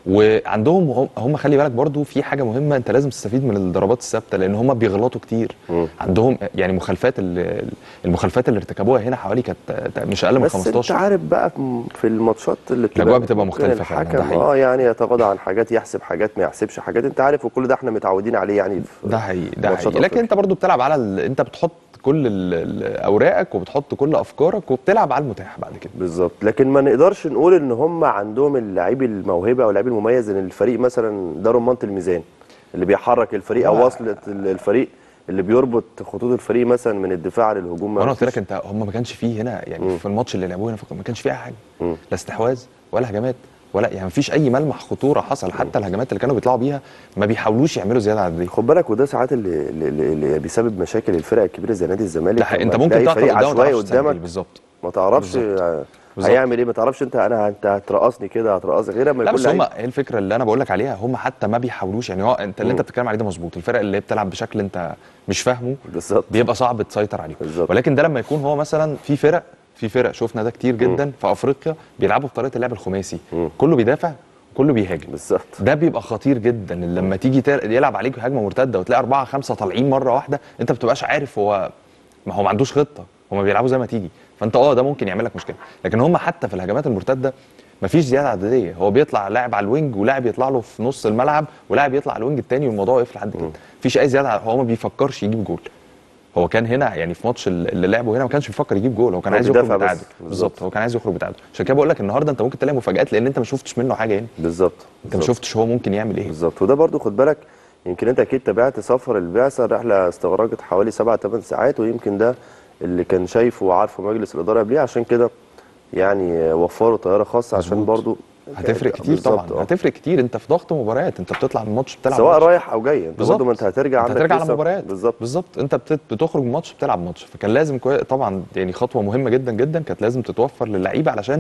وعندهم هم- هم خلي بالك برضو في حاجه مهمه انت لازم تستفيد من الضربات الثابته لان هم بيغلطوا كتير مم. عندهم يعني مخالفات ال- المخالفات اللي ارتكبوها هنا حوالي كانت مش اقل من بس انت 15 عارف بقى في الماتشات اللي الأجواء بتبقى ممكن مختلفة فعلا، ده الحكم حقيقي. اه يعني يتغاضى عن حاجات يحسب حاجات ما يحسبش حاجات انت عارف وكل ده احنا متعودين عليه يعني في ده حقيقي ده ماتشات حقيقي لكن أفريقيا. انت برضو بتلعب على ال... انت بتحط كل ال... ال- اوراقك وبتحط كل افكارك وبتلعب على المتاح بعد كده بالظبط لكن ما نقدرش نقول ان هم عندهم اللعيب الموهبه او اللعيب المميز ان الفريق مثلا ده رمانه الميزان اللي بيحرك الفريق او لا. وصلة ال- الفريق اللي بيربط خطوط الفريق مثلا من الدفاع للهجوم ما وانا قلت فيش. لك انت هم ما كانش فيه هنا يعني مم. في الماتش اللي لعبوه هنا ما كانش فيه اي حاجه مم. لا استحواذ ولا هجمات ولا يعني ما فيش اي ملمح خطوره حصل حتى الهجمات اللي كانوا بيطلعوا بيها ما بيحاولوش يعملوا زياده عدديه خد بالك وده ساعات اللي, اللي, اللي بيسبب مشاكل الفرق الكبيره زي نادي الزمالك ده حقيقي. لما انت ممكن تلاقي تعطل فريق قدام عشوائي وتعرفش تسجل قدامك بالظبط ما تعرفش بالظبط. آه، بالظبط. هيعمل ايه ما تعرفش انت انا انت هترقصني كده هترقصك غير لما لا يكون بس هم لعيب ايه الفكره اللي انا بقول لك عليها هم حتى ما بيحاولوش يعني هو انت اللي انت بتتكلم عليه ده مظبوط الفرق اللي هي بتلعب بشكل انت مش فاهمه بالظبط بيبقى صعب تسيطر عليهم بالظبط. ولكن ده لما يكون هو مثلا في فرق في فرق شفنا ده كتير جدا في افريقيا بيلعبوا بطريقه اللعب الخماسي مم. كله بيدافع كله بيهاجم بالظبط ده بيبقى خطير جدا لما تيجي تل- يلعب عليك هجمه مرتده وتلاقي اربعه خمسه طالعين مره واحده انت ما بتبقاش عارف هو ما هو ما عندوش خطه هما بيلعبوا زي ما تيجي فانت اه ده ممكن يعمل لك مشكله لكن هم حتى في الهجمات المرتده مفيش زياده عدديه هو بيطلع لاعب على الوينج ولاعب يطلع له في نص الملعب ولاعب يطلع على الوينج الثاني والموضوع يقف لحد كده مفيش اي زياده هو ما بيفكرش يجيب جول هو كان هنا يعني في ماتش اللي لعبه هنا ما كانش بيفكر يجيب جول هو كان هو عايز يخرج بيدافع بس. بتعادل بالظبط هو كان عايز يخرج بتعادل عشان كده بقول لك النهارده انت ممكن تلاقي مفاجات لان انت ما شفتش منه حاجه هنا بالظبط انت ما بالظبط. شفتش هو ممكن يعمل ايه بالظبط وده برضو خد بالك يمكن انت اكيد تابعت سفر البعثه الرحله استغرقت حوالي 7 8 ساعات ويمكن ده اللي كان شايفه وعارفه مجلس الاداره قبليه عشان كده يعني وفروا طياره خاصه عشان مظبوط. برضو هتفرق كتير بالظبط، طبعا اه. هتفرق كتير انت في ضغط مباريات انت بتطلع من ماتش بتلعب سواء ماتش. رايح او جاي انت برضو ما انت هترجع انت عندك هترجع على لسه- مباريات بالظبط بالظبط انت بت- بتخرج من ماتش بتلعب ماتش فكان لازم كوي... طبعا يعني خطوه مهمه جدا جدا كانت لازم تتوفر للعيبه علشان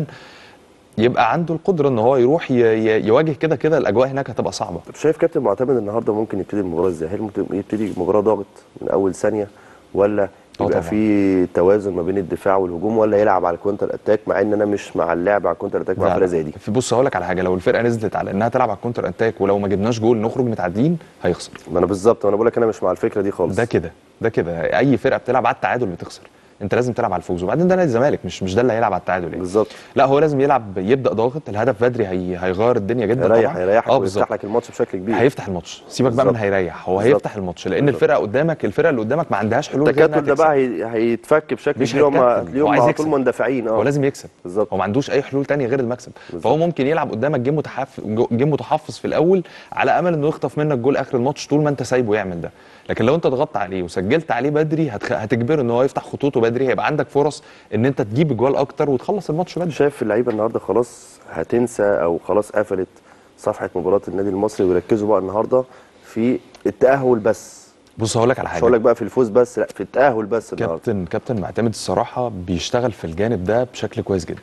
يبقى عنده القدره ان هو يروح ي... ي... يواجه كده كده الاجواء هناك هتبقى صعبه طب شايف كابتن معتمد النهارده ممكن يبتدي المباراه ازاي؟ هل ممكن يبتدي المباراه ضاغط من اول ثانيه ولا اه يبقى طبعا. في توازن ما بين الدفاع والهجوم ولا يلعب على الكونتر اتاك مع ان انا مش مع اللعب على الكونتر اتاك مع لا، فرقه زي دي في بص هقول لك على حاجه لو الفرقه نزلت على انها تلعب على الكونتر اتاك ولو ما جبناش جول نخرج متعادلين هيخسر ما انا بالظبط انا بقول لك انا مش مع الفكره دي خالص ده كده ده كده اي فرقه بتلعب على التعادل بتخسر انت لازم تلعب على الفوز وبعدين ده نادي الزمالك مش مش ده اللي هيلعب على التعادل يعني بالظبط لا هو لازم يلعب يبدا ضاغط الهدف بدري هي... هيغير الدنيا جدا هيريح طبعا هيريحك اه ويفتح بالظبط لك الماتش بشكل كبير هيفتح الماتش سيبك بقى من بالظبط. هيريح هو بالظبط. هيفتح الماتش لان بالظبط. الفرقه قدامك الفرقه اللي قدامك ما عندهاش حلول غير إنها التكتل ده تكسب. بقى هي- هيتفك بشكل مش كبير هم هيتكتل، هو هتلاقيهم عايز على طول يكسب. مندفعين هو اه لازم يكسب بالظبط. هو ما عندوش اي حلول تانية غير المكسب فهو ممكن يلعب قدامك جيم متحف جيم متحفظ في الاول على امل انه يخطف منك جول اخر الماتش طول ما انت سايبه يعمل ده لكن لو انت ضغطت عليه وسجلت عليه بدري هتخ... هتجبره ان هو يفتح خطوطه بدري هيبقى عندك فرص ان انت تجيب اجوال اكتر وتخلص الماتش بدري شايف اللعيبه النهارده خلاص هتنسى او خلاص قفلت صفحه مباراه النادي المصري ويركزوا بقى النهارده في التاهل بس بص هقول لك على مش هقول حاجه لك بقى في الفوز بس لا في التاهل بس النهارده كابتن كابتن معتمد الصراحه بيشتغل في الجانب ده بشكل كويس جدا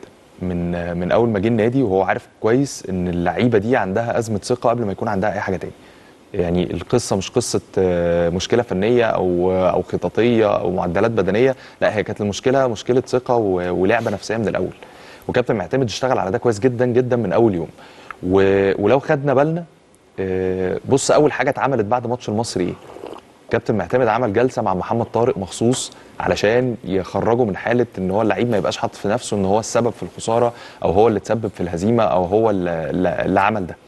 من من اول ما جه النادي وهو عارف كويس ان اللعيبه دي عندها ازمه ثقه قبل ما يكون عندها اي حاجه تاني يعني القصه مش قصه آه، مشكله فنيه او او خططيه او معدلات بدنيه لا هي كانت المشكله مشكله ثقه و- ولعبه نفسيه من الاول وكابتن معتمد اشتغل على ده كويس جدا جدا من اول يوم و- ولو خدنا بالنا آه، بص اول حاجه اتعملت بعد ماتش المصري ايه كابتن معتمد عمل جلسه مع محمد طارق مخصوص علشان يخرجه من حاله ان هو اللعيب ما يبقاش حاطط في نفسه ان هو السبب في الخساره او هو اللي تسبب في الهزيمه او هو اللي, اللي عمل ده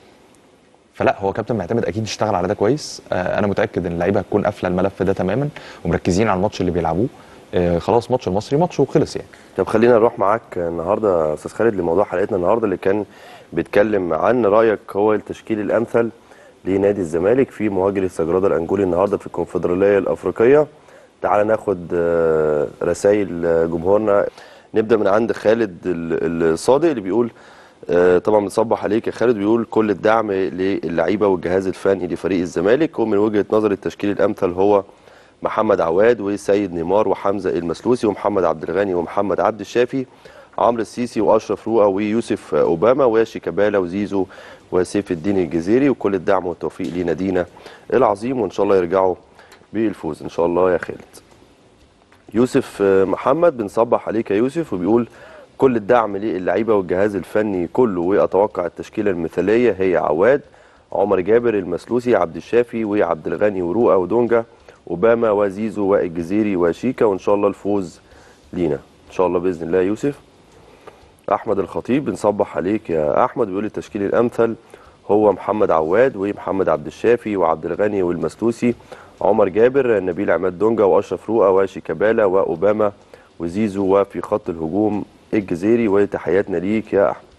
فلا هو كابتن معتمد اكيد اشتغل على ده كويس آه انا متاكد ان اللعيبه هتكون قافله الملف ده تماما ومركزين على الماتش اللي بيلعبوه آه خلاص ماتش المصري ماتش وخلص يعني طب خلينا نروح معاك النهارده يا استاذ خالد لموضوع حلقتنا النهارده اللي كان بيتكلم عن رايك هو التشكيل الامثل لنادي الزمالك في مواجهه سجرادا الانجولي النهارده في الكونفدراليه الافريقيه تعال ناخد آه، رسائل آه، جمهورنا نبدا من عند خالد ال- الصادق اللي بيقول آه، طبعا بنصبح عليك يا خالد بيقول كل الدعم للعيبه والجهاز الفني لفريق الزمالك ومن وجهه نظر التشكيل الامثل هو محمد عواد وسيد نيمار وحمزه المسلوسي ومحمد عبد الغني ومحمد عبد الشافي عمرو السيسي واشرف روقه ويوسف اوباما وشيكابالا وزيزو وسيف الدين الجزيري وكل الدعم والتوفيق لنادينا العظيم وان شاء الله يرجعوا بالفوز ان شاء الله يا خالد يوسف آه، محمد بنصبح عليك يا يوسف وبيقول كل الدعم للعيبه والجهاز الفني كله واتوقع التشكيله المثاليه هي عواد عمر جابر المسلوسي عبد الشافي وعبد الغني ورؤى ودونجا اوباما وزيزو والجزيري وشيكا وان شاء الله الفوز لينا ان شاء الله باذن الله يا يوسف احمد الخطيب بنصبح عليك يا احمد بيقول التشكيل الامثل هو محمد عواد ومحمد عبد الشافي وعبد الغني والمسلوسي عمر جابر نبيل عماد دونجا واشرف رؤى وشيكابالا واوباما وزيزو وفي خط الهجوم الجزيري وتحياتنا ليك يا احمد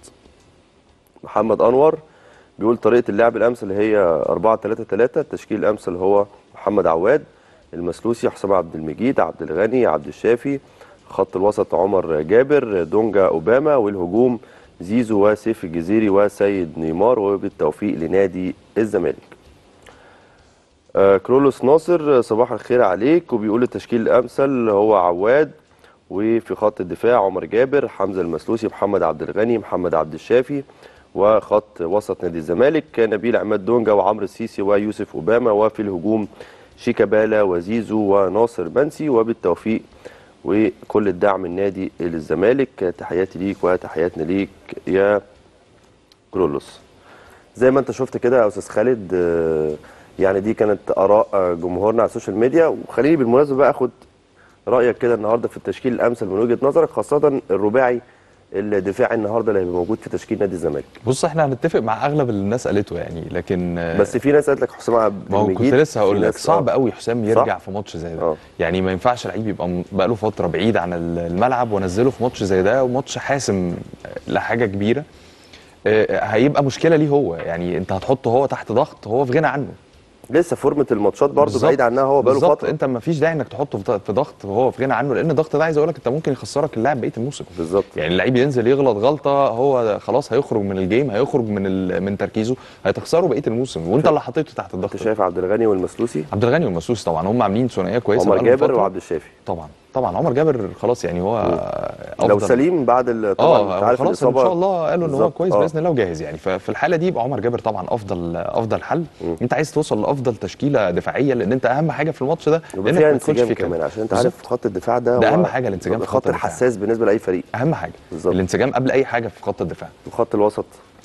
محمد انور بيقول طريقه اللعب الامثل هي 4 3 3 التشكيل الامثل هو محمد عواد المسلوسي حسام عبد المجيد عبد الغني عبد الشافي خط الوسط عمر جابر دونجا اوباما والهجوم زيزو وسيف الجزيري وسيد نيمار وبالتوفيق لنادي الزمالك آه، كرولوس ناصر صباح الخير عليك وبيقول التشكيل الامثل هو عواد وفي خط الدفاع عمر جابر حمزه المسلوسي محمد عبد الغني محمد عبد الشافي وخط وسط نادي الزمالك نبيل عماد دونجا وعمرو السيسي ويوسف اوباما وفي الهجوم شيكابالا وزيزو وناصر منسي وبالتوفيق وكل الدعم النادي للزمالك تحياتي ليك وتحياتنا ليك يا كرولوس زي ما انت شفت كده يا استاذ خالد آه، يعني دي كانت اراء آه، جمهورنا على السوشيال ميديا وخليني بالمناسبه بقى اخد رايك كده النهارده في التشكيل الامثل من وجهه نظرك خاصه الرباعي الدفاعي النهارده اللي هيبقى موجود في تشكيل نادي الزمالك بص احنا هنتفق مع اغلب اللي الناس قالته يعني لكن آه، بس في ناس قالت لك حسام عبد ما هو كنت المجيد لسه في هقول لك ناس- صعب آه. قوي حسام يرجع صح؟ في ماتش زي ده آه. يعني ما ينفعش لعيب يبقى م- بقاله فتره بعيد عن ال- الملعب وانزله في ماتش زي ده وماتش حاسم لحاجه كبيره آه، هيبقى مشكله ليه هو يعني انت هتحطه هو تحت ضغط هو في غنى عنه لسه فورمه الماتشات برضه بالظبط. بعيد عنها هو بقاله بالظبط فتره انت ما فيش داعي انك تحطه في ض- في ضغط وهو في غنى عنه لان الضغط ده عايز اقول لك انت ممكن يخسرك اللاعب بقيه الموسم بالظبط يعني اللعيب ينزل يغلط غلطه هو خلاص هيخرج من الجيم هيخرج من ال- من تركيزه هتخسره بقيه الموسم وانت اللي حطيته تحت الضغط انت ده. شايف عبد الغني والمسلوسي عبد الغني والمسوس طبعا هم عاملين ثنائيه كويسه عمر بقالهم جابر فترة. وعبد الشافي طبعا طبعا عمر جابر خلاص يعني هو لو أفضل. سليم بعد ال- طبعا اه انت هو عارف خلاص ان الاصابه شاء الله قالوا ان هو بالظبط. كويس آه. باذن الله وجاهز يعني ففي الحاله دي يبقى عمر جابر طبعا افضل افضل حل مم. انت عايز توصل لافضل تشكيله دفاعيه لان انت اهم حاجه في الماتش ده يبقى انك فيها ما تدخلش انسجام فيه كمان عشان انت بالظبط. عارف خط الدفاع ده ده هو أهم حاجة الانسجام في خط خط الدفاع. الحساس بالنسبه لاي فريق اهم حاجه بالظبط. الانسجام قبل اي حاجه في خط الدفاع وخط الوسط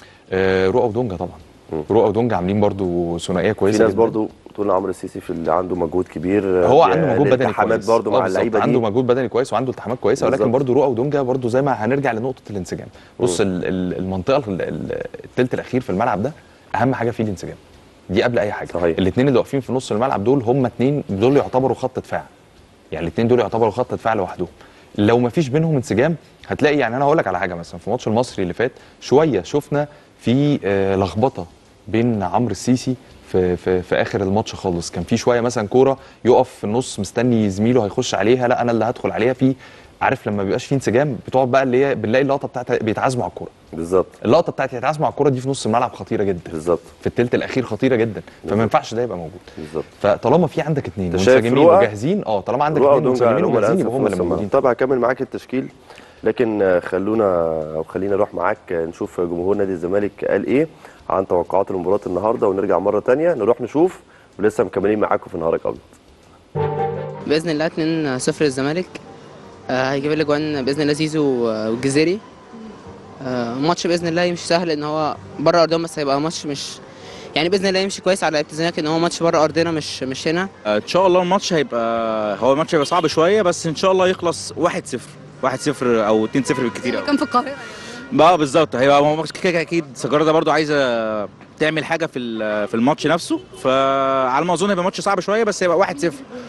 آه رؤى ودونجا طبعا مم. رؤى ودونجا عاملين برضو ثنائيه في كويسه ناس جدا. برضو تقول عمرو السيسي في اللي عنده مجهود كبير هو آه، عنده مجهود بدني الالتحامات كويس برضو آه مع بالظبط. اللعيبه عنده دي مجهود بدني كويس وعنده التحامات كويسه ولكن بالظبط. برضو رؤى ودونجا برضو زي ما هنرجع لنقطه الانسجام بص ال- ال- المنطقه ال- ال- التلت الاخير في الملعب ده اهم حاجه فيه الانسجام دي قبل اي حاجه صحيح. الاثنين اللي واقفين في نص الملعب دول هم اثنين دول يعتبروا خط دفاع يعني الاثنين دول يعتبروا خط دفاع لوحدهم لو ما فيش بينهم انسجام هتلاقي يعني انا هقول لك على حاجه مثلا في ماتش المصري اللي فات شويه شفنا في آه، لخبطه بين عمرو السيسي في في في اخر الماتش خالص كان في شويه مثلا كوره يقف في النص مستني زميله هيخش عليها لا انا اللي هدخل عليها في عارف لما بيبقاش في انسجام بتقعد بقى اللي هي بنلاقي اللقطه بتاعت بيتعازموا على الكوره بالظبط اللقطه بتاعت يتعازموا على الكوره دي في نص الملعب خطيره جدا بالظبط في الثلث الاخير خطيره جدا فما ينفعش ده يبقى موجود بالظبط فطالما في عندك اثنين أنت شايف منسجمين رؤى؟ وجاهزين اه طالما عندك رؤى اثنين ودونجا منسجمين هم وجاهزين الأنسب يبقى هم في اللي نص الملعب. موجودين طب هكمل معاك التشكيل لكن آه، خلونا او خلينا نروح معاك آه، نشوف جمهور نادي الزمالك قال ايه عن توقعات المباراه النهارده ونرجع مره تانية نروح نشوف ولسه مكملين معاكم في نهارك ابيض باذن الله 2 0 الزمالك آه، هيجيب لي جوان باذن الله زيزو آه، والجزيري آه، ماتش باذن الله يمشي سهل ان هو بره ارضهم بس هيبقى ماتش مش يعني باذن الله يمشي كويس على لعيبه الزمالك ان هو ماتش بره ارضنا مش مش هنا ان شاء الله الماتش هيبقى هو الماتش هيبقى صعب شويه بس ان شاء الله يخلص 1-0 1-0 او 2-0 بالكتير قوي كان في القاهره بقى بالظبط هيبقى هو ماتش كده كده اكيد سجاره ده برضو عايزه تعمل حاجه في ال- في الماتش نفسه فعلى ما اظن هيبقى ماتش صعب شويه بس هيبقى 1-0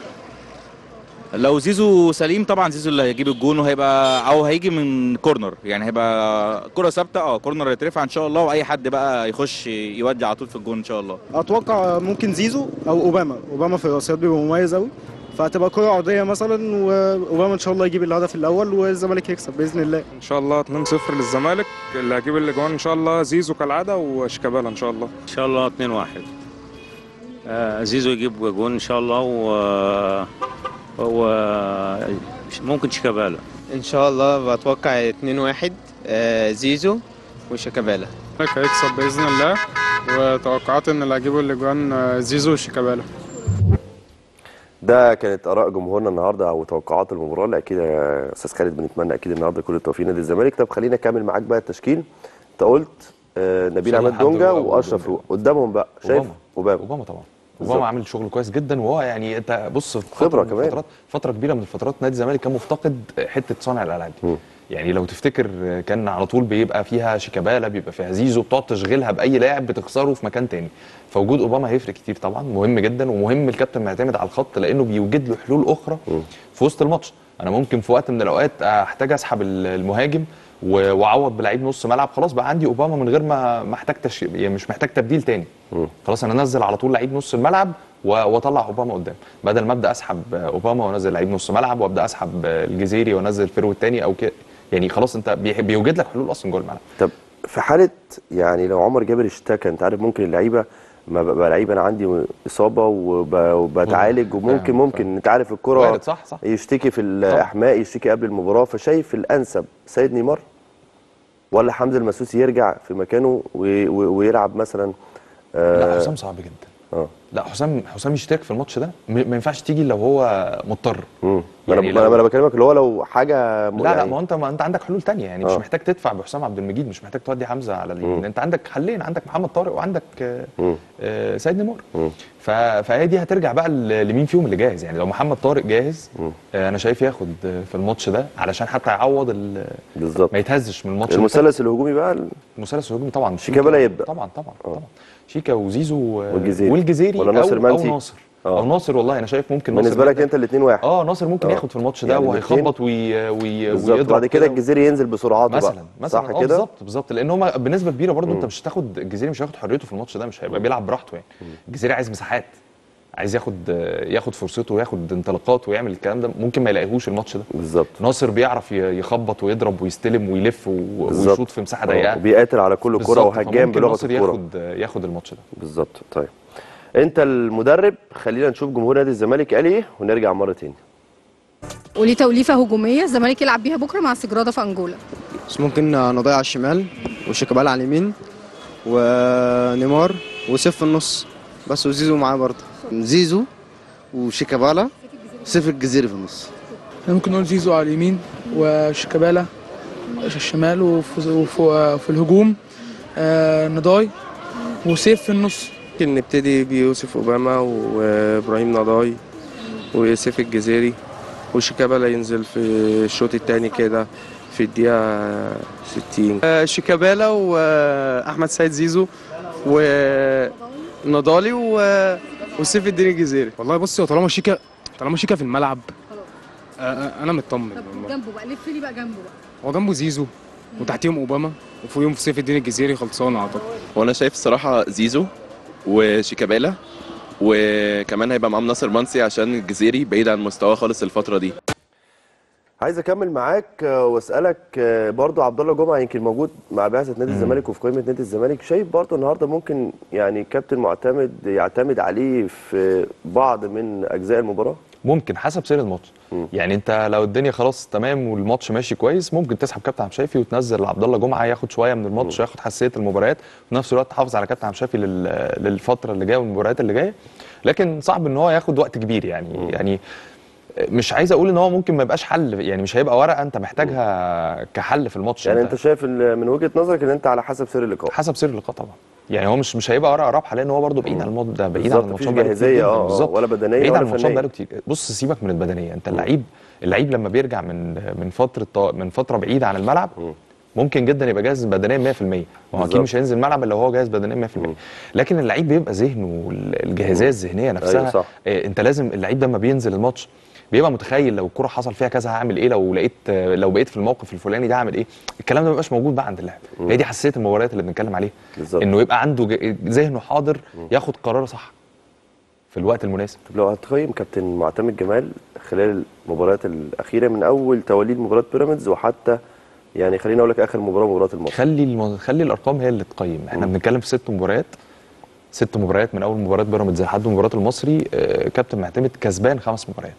لو زيزو سليم طبعا زيزو اللي هيجيب الجون وهيبقى او هيجي من كورنر يعني هيبقى كره ثابته اه كورنر يترفع ان شاء الله واي حد بقى يخش يودي على طول في الجون ان شاء الله اتوقع ممكن زيزو او اوباما اوباما في الرأسيات بيبقى مميز قوي فهتبقى كرة عرضية مثلا واوباما ان شاء الله يجيب الهدف الاول والزمالك يكسب باذن الله ان شاء الله 2-0 للزمالك اللي هجيب الاجوان ان شاء الله زيزو كالعاده وشيكابالا ان شاء الله ان شاء الله 2 1 آه زيزو يجيب جون ان شاء الله و هو ممكن شيكابالا ان شاء الله بتوقع 2-1 آه، زيزو وشيكابالا هيكسب باذن الله وتوقعات ان اللي هجيبوا الاجوان زيزو وشيكابالا ده كانت اراء جمهورنا النهارده او توقعات المباراه اللي اكيد يا استاذ خالد بنتمنى اكيد النهارده كل التوفيق نادي الزمالك طب خلينا اكمل معاك بقى التشكيل انت قلت آه، نبيل صلاح عماد عبد دونجا الله واشرف روق قدامهم بقى شايف اوباما اوباما اوباما طبعا بالظبط. اوباما عامل شغل كويس جدا وهو يعني انت بص في خبرة فترة من كمان. الفترات فتره كبيره من الفترات نادي الزمالك كان مفتقد حته صانع الالعاب دي يعني لو تفتكر كان على طول بيبقى فيها شيكابالا بيبقى فيها زيزو بتقعد تشغلها باي لاعب بتخسره في مكان تاني فوجود اوباما هيفرق كتير طبعا مهم جدا ومهم الكابتن معتمد على الخط لانه بيوجد له حلول اخرى في وسط الماتش انا ممكن في وقت من الاوقات احتاج اسحب المهاجم و- واعوض بلعيب نص ملعب خلاص بقى عندي اوباما من غير ما ما احتاج تش... يعني مش محتاج تبديل تاني خلاص انا انزل على طول لعيب نص الملعب و- واطلع اوباما قدام بدل ما ابدا اسحب اوباما وانزل لعيب نص ملعب وابدا اسحب الجزيري وانزل فيرو التاني او كده يعني خلاص انت بي- بيوجد لك حلول اصلا جوه الملعب طب في حاله يعني لو عمر جابر اشتكى انت عارف ممكن اللعيبه ما ببقى لعيب انا عندي اصابه وب- وبتعالج وممكن فاهم، ممكن انت عارف الكره وارد، صح، صح. يشتكي في الاحماء يشتكي قبل المباراه فشايف الانسب سيد نيمار ولا حمزه المسوسي يرجع في مكانه و- و- ويلعب مثلا لا حسام صعب جدا اه لا حسام حسام يشترك في الماتش ده م- ما ينفعش تيجي لو هو مضطر يعني يعني انا لو- انا بكلمك اللي هو لو حاجه م- لا لا يعني ما هو انت ما انت عندك حلول تانية يعني مش آه. محتاج تدفع بحسام عبد المجيد مش محتاج تودي حمزه على اليمين انت عندك حلين عندك محمد طارق وعندك آه، مم. آه، سيد نيمار مم. ف- فهي دي هترجع بقى ل- لمين فيهم اللي جاهز يعني لو محمد طارق جاهز آه، انا شايف ياخد آه، في الماتش ده علشان حتى يعوض ال- بالظبط ما يتهزش من الماتش اللي فات. المثلث الهجومي بقى المثلث الهجومي طبعا شيكابالا يبدأ. طبعا طبعا طبعا شيكا وزيزو و- والجزيري. والجزيري ولا ناصر أو- منسي؟ او ناصر آه. او ناصر والله انا شايف ممكن ناصر بالنسبه لك يقدر- انت الاثنين واحد اه ناصر ممكن آه. ياخد في الماتش ده يعني وهيخبط وي... وي... بالظبط ويضرب بعد كده الجزيري ينزل بسرعاته مثلا بقى مثلا صح آه، كده بالظبط بالظبط لان هم بنسبه كبيره برضو انت مش هتاخد الجزيري مش هياخد حريته في الماتش ده مش هيبقى بيلعب براحته يعني الجزيري عايز مساحات عايز ياخد ياخد فرصته وياخد انطلاقات ويعمل الكلام ده ممكن ما يلاقيهوش الماتش ده بالظبط ناصر بيعرف ي- يخبط ويضرب ويستلم ويلف و- بالظبط. ويشوط في مساحه آه، ضيقه وبيقاتل على كل كرة بالظبط، وهجام فممكن بلغة ناصر الكرة. ياخد ياخد الماتش ده بالظبط طيب انت المدرب خلينا نشوف جمهور نادي الزمالك قال ايه ونرجع مره تاني وليه توليفه هجوميه الزمالك يلعب بيها بكره مع سجراده في انجولا بس ممكن نضيع على الشمال وشيكابالا على اليمين ونيمار وسيف في النص بس وزيزو معاه برضه زيزو وشيكابالا سيف الجزيري في النص ممكن نقول زيزو على اليمين وشيكابالا الشمال وفي, وفي, في الهجوم آه نضاي وسيف في النص ممكن نبتدي بيوسف اوباما وابراهيم نضاي وسيف الجزيري وشيكابالا ينزل في الشوط الثاني كده في الدقيقة 60 آه، شيكابالا واحمد سيد زيزو ونضالي و- وسيف الدين الجزيري والله بص هو طالما شيكا طالما شيكا في الملعب آه، آه، انا مطمن والله. جنبه بقى لف لي بقى جنبه بقى هو جنبه زيزو وتحتيهم اوباما وفوقيهم سيف الدين الجزيري خلصانه اعتقد وانا شايف الصراحه زيزو وشيكابالا وكمان هيبقى معاهم ناصر منسي عشان الجزيري بعيد عن مستواه خالص الفتره دي عايز اكمل معاك آه، واسالك آه، برضو عبد الله جمعه يمكن موجود مع بعثه نادي الزمالك وفي قائمه نادي الزمالك شايف برضو النهارده ممكن يعني كابتن معتمد يعتمد عليه في بعض من اجزاء المباراه ممكن حسب سير الماتش يعني انت لو الدنيا خلاص تمام والماتش ماشي كويس ممكن تسحب كابتن عبد الشافي وتنزل عبد الله جمعه ياخد شويه من الماتش ياخد حساسيه المباريات وفي نفس الوقت تحافظ على كابتن عبد الشافي لل- للفتره اللي جايه والمباريات اللي جايه لكن صعب ان هو ياخد وقت كبير يعني يعني مش عايز اقول ان هو ممكن ما يبقاش حل يعني مش هيبقى ورقه انت محتاجها كحل في الماتش يعني انت شايف ان من وجهه نظرك ان انت على حسب سير اللقاء حسب سير اللقاء طبعا يعني هو مش مش هيبقى ورقه رابحه لان هو برده بعيد عن الماتش ده بعيد عن بالظبط، مفيش الماتشات بقاله كتير جاهزية، جداً. اه، اه، بالظبط ولا بدنية بعيد ولا عن الماتشات فنية. بقاله كتير بص سيبك من البدنيه انت اللعيب اللعيب لما بيرجع من من فتره طا- من فتره بعيده عن الملعب ممكن جدا يبقى جاهز بدنيا 100% ما هو اكيد بالظبط. مش هينزل الملعب الا وهو جاهز بدنيا 100% لكن اللعيب بيبقى ذهنه الجاهزيه الذهنيه نفسها أيوة صح. آه، انت لازم اللعيب ده لما بينزل الماتش بيبقى متخيل لو الكره حصل فيها كذا هعمل ايه لو لقيت آه، لو بقيت في الموقف الفلاني ده هعمل ايه الكلام ده ما بيبقاش موجود بقى عند اللاعب هي دي حساسيه المباريات اللي بنتكلم عليها بالظبط. انه يبقى عنده ج- ذهنه حاضر ياخد قرار صح في الوقت المناسب طب لو هتقيم كابتن معتمد جمال خلال المباريات الاخيره من اول تواليد مباراه بيراميدز وحتى يعني خليني اقول لك اخر مباراه مباراه المصري خلي الم... خلي الارقام هي اللي تقيم احنا بنتكلم في ست مباريات ست مباريات من اول مباراه بيراميدز لحد مباراه المصري آه، كابتن معتمد كسبان خمس مباريات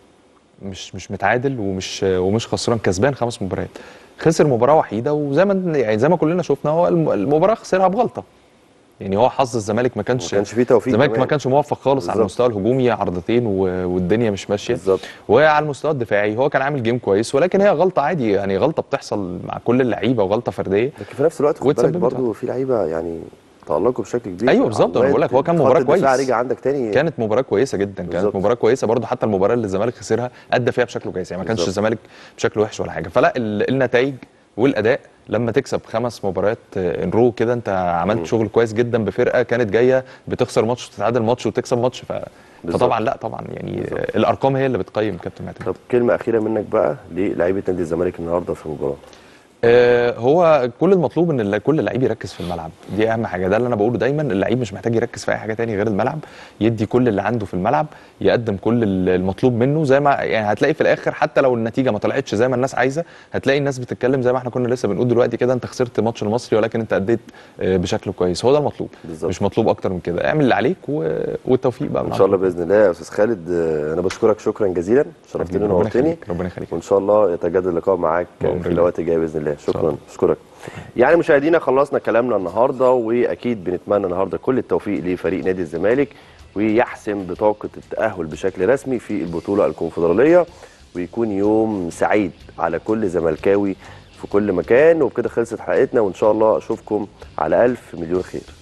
مش مش متعادل ومش ومش خسران كسبان خمس مباريات خسر مباراه وحيده وزي ما يعني زي ما كلنا شفنا هو الم- المباراه خسرها بغلطه يعني هو حظ الزمالك ما كانش ما كانش فيه توفيق الزمالك كمان. ما كانش موفق خالص على بالظبط. المستوى الهجومي عرضتين و... والدنيا مش ماشيه بالظبط وعلى المستوى الدفاعي هو كان عامل جيم كويس ولكن هي غلطه عادي يعني غلطه بتحصل مع كل اللعيبه وغلطه فرديه لكن في نفس الوقت خد بالك واتسببت برضه في لعيبه يعني تألقوا بشكل كبير ايوه بالظبط انا عواد بقول لك هو كان خط مباراه الدفاع كويس رجع عندك تاني كانت مباراه كويسه جدا كانت بالظبط. مباراه كويسه برضه حتى المباراه اللي الزمالك خسرها ادى فيها بشكل كويس يعني ما كانش بالظبط. الزمالك بشكل وحش ولا حاجه فلا ال- النتائج والاداء لما تكسب خمس مباريات ان رو كده انت عملت شغل كويس جدا بفرقه كانت جايه بتخسر ماتش وتتعادل ماتش وتكسب ماتش ف... بالظبط. فطبعا لا طبعا يعني الارقام هي اللي بتقيم كابتن معتمد طب كلمه اخيره منك بقى للاعيبه نادي الزمالك النهارده في المباراه آه، هو كل المطلوب ان ال- كل لعيب يركز في الملعب دي اهم حاجه ده اللي انا بقوله دايما اللعيب مش محتاج يركز في اي حاجه تاني غير الملعب يدي كل اللي عنده في الملعب يقدم كل ال- المطلوب منه زي ما يعني هتلاقي في الاخر حتى لو النتيجه ما طلعتش زي ما الناس عايزه هتلاقي الناس بتتكلم زي ما احنا كنا لسه بنقول دلوقتي كده انت خسرت ماتش المصري ولكن انت اديت آه، بشكل كويس هو ده المطلوب بالظبط. مش مطلوب اكتر من كده اعمل اللي عليك و... والتوفيق بقى ان من شاء الله عندك. باذن الله يا استاذ خالد آه، انا بشكرك شكرا جزيلا شرفتني ربنا ونورتني يخليك، ربنا يخليك وان شاء الله يتجدد اللقاء معاك في الاوقات الجايه باذن الله شكرا اشكرك يعني مشاهدينا خلصنا كلامنا النهارده واكيد بنتمنى النهارده كل التوفيق لفريق نادي الزمالك ويحسم بطاقه التاهل بشكل رسمي في البطوله الكونفدراليه ويكون يوم سعيد على كل زملكاوي في كل مكان وبكده خلصت حلقتنا وان شاء الله اشوفكم على الف مليون خير